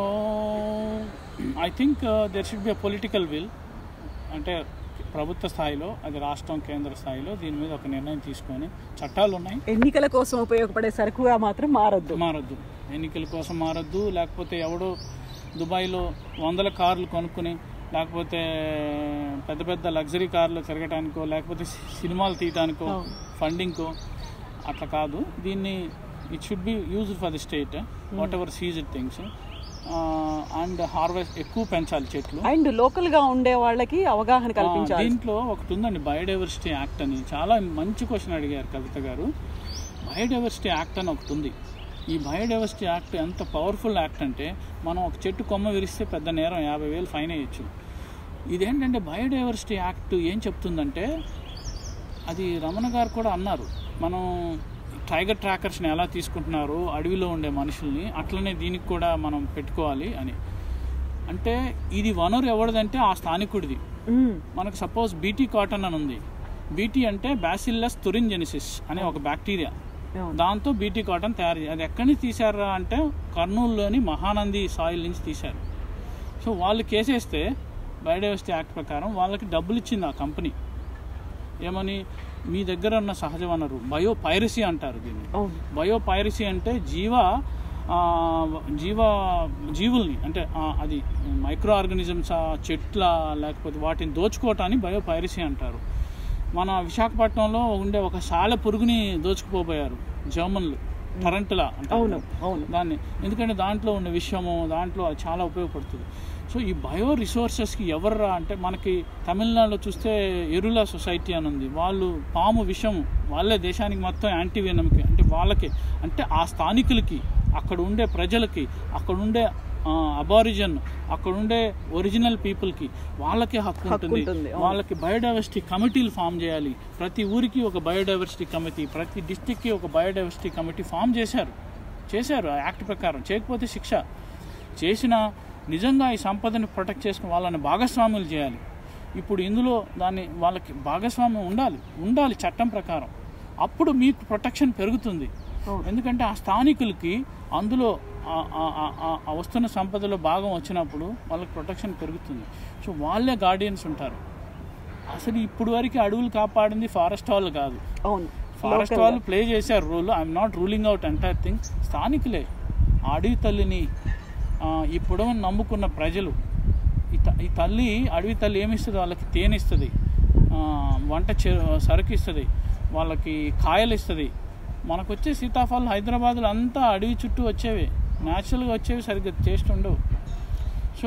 I think there should be a political will అంటే ప్రభుత్వ స్థాయిలో అది రాష్ట్రం కేంద్ర స్థాయిలో దీని మీద ఒక నిర్ణయం తీసుకొని చట్టాలు ఉన్నాయి ఎన్నికల కోసం ఉపయోగపడే సరుకుగా మాత్రం మారొద్దు మారొద్దు ఎన్నికల కోసం మారొద్దు లేకపోతే ఎవడో దుబాయ్లో వందల కార్లు కొనుక్కుని లేకపోతే పెద్ద పెద్ద లగ్జరీ కార్లు తిరగటానికో లేకపోతే సి- సినిమాలు తీయటానికో ఫండింగ్కో అట్లా కాదు దీన్ని it should be used for the state whatever seized things and harvest ఎక్కువ పెంచాలి చెట్లు అండ్ లోకల్ గా ఉండే వాళ్ళకి అవగాహన ఆ, కల్పించాలి దీంట్లో ఒకటి ఉందండి బయోడైవర్సిటీ యాక్ట్ అని చాలా మంచి క్వశ్చన్ అడిగారు కవిత గారు బయోడైవర్సిటీ యాక్ట్ అని ఒకటి ఉంది ఈ బయోడైవర్సిటీ యాక్ట్ ఎంత పవర్ఫుల్ యాక్ట్ అంటే మనం ఒక చెట్టు కొమ్మ విరిస్తే పెద్ద నేరం యాభై వేలు ఫైన్ వేయచ్చు ఇదేంటంటే బయోడైవర్సిటీ యాక్ట్ ఏం చెప్తుందంటే అది రమణ గారు కూడా అన్నారు మనం టైగర్ ట్రాకర్స్ని ఎలా తీసుకుంటున్నారో అడవిలో ఉండే మనుషుల్ని అట్లనే దీనికి కూడా మనం పెట్టుకోవాలి అని అంటే ఇది వనరు ఎవరిదంటే ఆ స్థానికుడిది మ్మ్. మనకు సపోజ్ బీటీ కాటన్ అని ఉంది బీటీ అంటే బ్యాసిల్లస్ తురింజెనిసిస్ అనే ఒక బ్యాక్టీరియా అవును. దాంతో బీటీ కాటన్ తయారు చే- అది ఎక్కడి నుంచి తీశారా అంటే కర్నూలులోని మహానంది సాయిల్ నుంచి తీశారు సో వాళ్ళు కేసేస్తే బయోడైవర్సిటీ యాక్ట్ ప్రకారం వాళ్ళకి డబ్బులు ఇచ్చింది ఆ కంపెనీ ఏమని మీ దగ్గర ఉన్న సహజ వనరు బయో పైరసీ అంటారు దీన్ని అవును బయో పైరసీ అంటే జీవ ఆ, జీవ జీవుల్ని అంటే ఆ, అది మైక్రో ఆర్గానిజమ్స్ ఆ చెట్ల లేకపోతే వాటిని దోచుకోవటాన్ని బయో పైరసీ అంటారు మన విశాఖపట్నంలో ఉండే ఒక సాలె పురుగుని దోచుకుపోయారు జర్మన్లు కరెంటులా అంటారు అవును అవును దాన్ని ఎందుకంటే దాంట్లో ఉన్న విషయము దాంట్లో అది చాలా ఉపయోగపడుతుంది సో ఈ బయో రిసోర్సెస్కి ఎవర్రా అంటే మనకి తమిళనాడులో చూస్తే ఎరుల సొసైటీ అని ఉంది వాళ్ళు పాము విషం వాళ్ళే దేశానికి మొత్తం యాంటీ వెనమ్కి అంటే వాళ్ళకి అంటే ఆ స్థానికులకి అక్కడ ఉండే ప్రజలకి అక్కడ ఉండే అబారిజన్ అక్కడ ఉండే ఒరిజినల్ పీపుల్కి వాళ్ళకే హక్కు హక్కు ఉంటుంది ఉంటుంది, అవును. వాళ్ళకి బయోడైవర్సిటీ కమిటీలు ఫామ్ చేయాలి ప్రతి ఊరికి ఒక బయోడైవర్సిటీ కమిటీ ప్రతి డిస్టిక్కి ఒక బయోడైవర్సిటీ కమిటీ ఫామ్ చేశారు చేశారు ఆ యాక్ట్ ప్రకారం చేయకపోతే శిక్ష చేసిన నిజంగా ఈ సంపదని ప్రొటెక్ట్ చేసుకుని వాళ్ళని భాగస్వాములు చేయాలి ఇప్పుడు ఇందులో దాన్ని వాళ్ళకి భాగస్వామ్యం ఉండాలి ఉండాలి చట్టం ప్రకారం అప్పుడు మీకు ప్రొటెక్షన్ పెరుగుతుంది అవును. ఎందుకంటే ఆ స్థానికులకి అందులో ఆ- ఆ- ఆ- ఆ- ఆ వస్తున్న సంపదలో భాగం వచ్చినప్పుడు వాళ్ళకి ప్రొటెక్షన్ పెరుగుతుంది సో వాళ్ళే గార్డియన్స్ ఉంటారు అసలు ఇప్పుడు వరకు అడవులు కాపాడింది ఫారెస్ట్ వాళ్ళు కాదు అవును ఫారెస్ట్ Local వాళ్ళు ప్లే చేశారు rule I'm not ruling out entire thing స్థానికులే ఆ అడవి తల్లిని ఆ, ఈ పొడవును నమ్ముకున్న ప్రజలు ఈ త- ఈ తల్లి అడవి తల్లి ఏమిస్తుంది వాళ్ళకి తేనె ఇస్తుంది ఆ, వంట చె సరుకు ఇస్తుంది వాళ్ళకి కాయలు ఇస్తుంది మనకు వచ్చే సీతాఫలం హైదరాబాద్లో అంతా అడవి చుట్టూ వచ్చేవి న్యాచురల్గా వచ్చేవి సరిగ్గా టేస్ట్ ఉండవు సో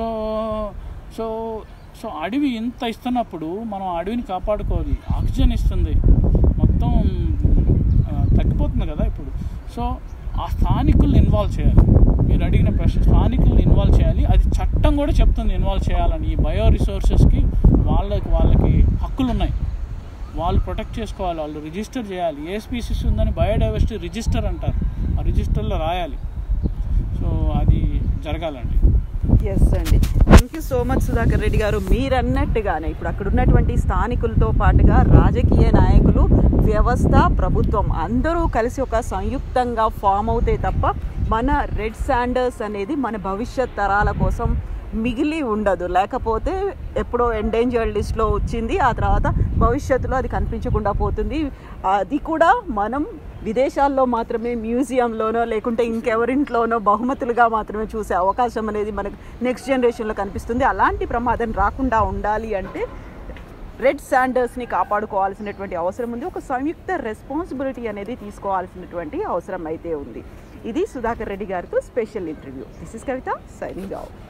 సో సో అడవి ఇంత ఇస్తున్నప్పుడు మనం అడవిని కాపాడుకోవాలి ఆక్సిజన్ ఇస్తుంది మొత్తం ఆ, తగ్గిపోతుంది కదా ఇప్పుడు సో ఆ స్థానికుల్ని ఇన్వాల్వ్ చేయాలి మీరు అడిగిన ప్రశ్న స్థానికుల్ని ఇన్వాల్వ్ చేయాలి అది చట్టం కూడా చెప్తుంది ఇన్వాల్వ్ చేయాలని ఈ బయో రిసోర్సెస్కి వాళ్ళకి వాళ్ళకి హక్కులు ఉన్నాయి వాళ్ళు ప్రొటెక్ట్ చేసుకోవాలి వాళ్ళు రిజిస్టర్ చేయాలి ఏ స్పీసీస్ ఉందని బయోడైవర్సిటీ రిజిస్టర్ అంటారు ఆ రిజిస్టర్లో రాయాలి సో అది జరగాలండి ఎస్ అండి thank you so much Sudhakar Reddy గారు మీరన్నట్టుగానే ఇప్పుడు అక్కడ ఉన్నటువంటి స్థానికులతో పాటుగా రాజకీయ నాయకులు వ్యవస్థ ప్రభుత్వం అందరూ కలిసి ఒక సంయుక్తంగా ఫామ్ అవుతే తప్ప మన రెడ్ శాండర్స్ అనేది మన భవిష్యత్ తరాల కోసం మిగిలి ఉండదు లేకపోతే ఎప్పుడో ఎండేంజర్డ్ లిస్ట్లో వచ్చింది ఆ తర్వాత భవిష్యత్తులో అది కనిపించకుండా పోతుంది అది కూడా మనం విదేశాల్లో మాత్రమే మ్యూజియంలోనో లేకుంటే ఇంకెవరింట్లోనో బహుమతులుగా మాత్రమే చూసే అవకాశం అనేది మనకు నెక్స్ట్ జనరేషన్లో కనిపిస్తుంది అలాంటి ప్రమాదం రాకుండా ఉండాలి అంటే రెడ్ శాండర్స్ని కాపాడుకోవాల్సినటువంటి అవసరం ఉంది ఒక సంయుక్త రెస్పాన్సిబిలిటీ అనేది తీసుకోవాల్సినటువంటి అవసరం అయితే ఉంది ఇది సుధాకర్ రెడ్డి గారితో special interview this is Kavitha signing out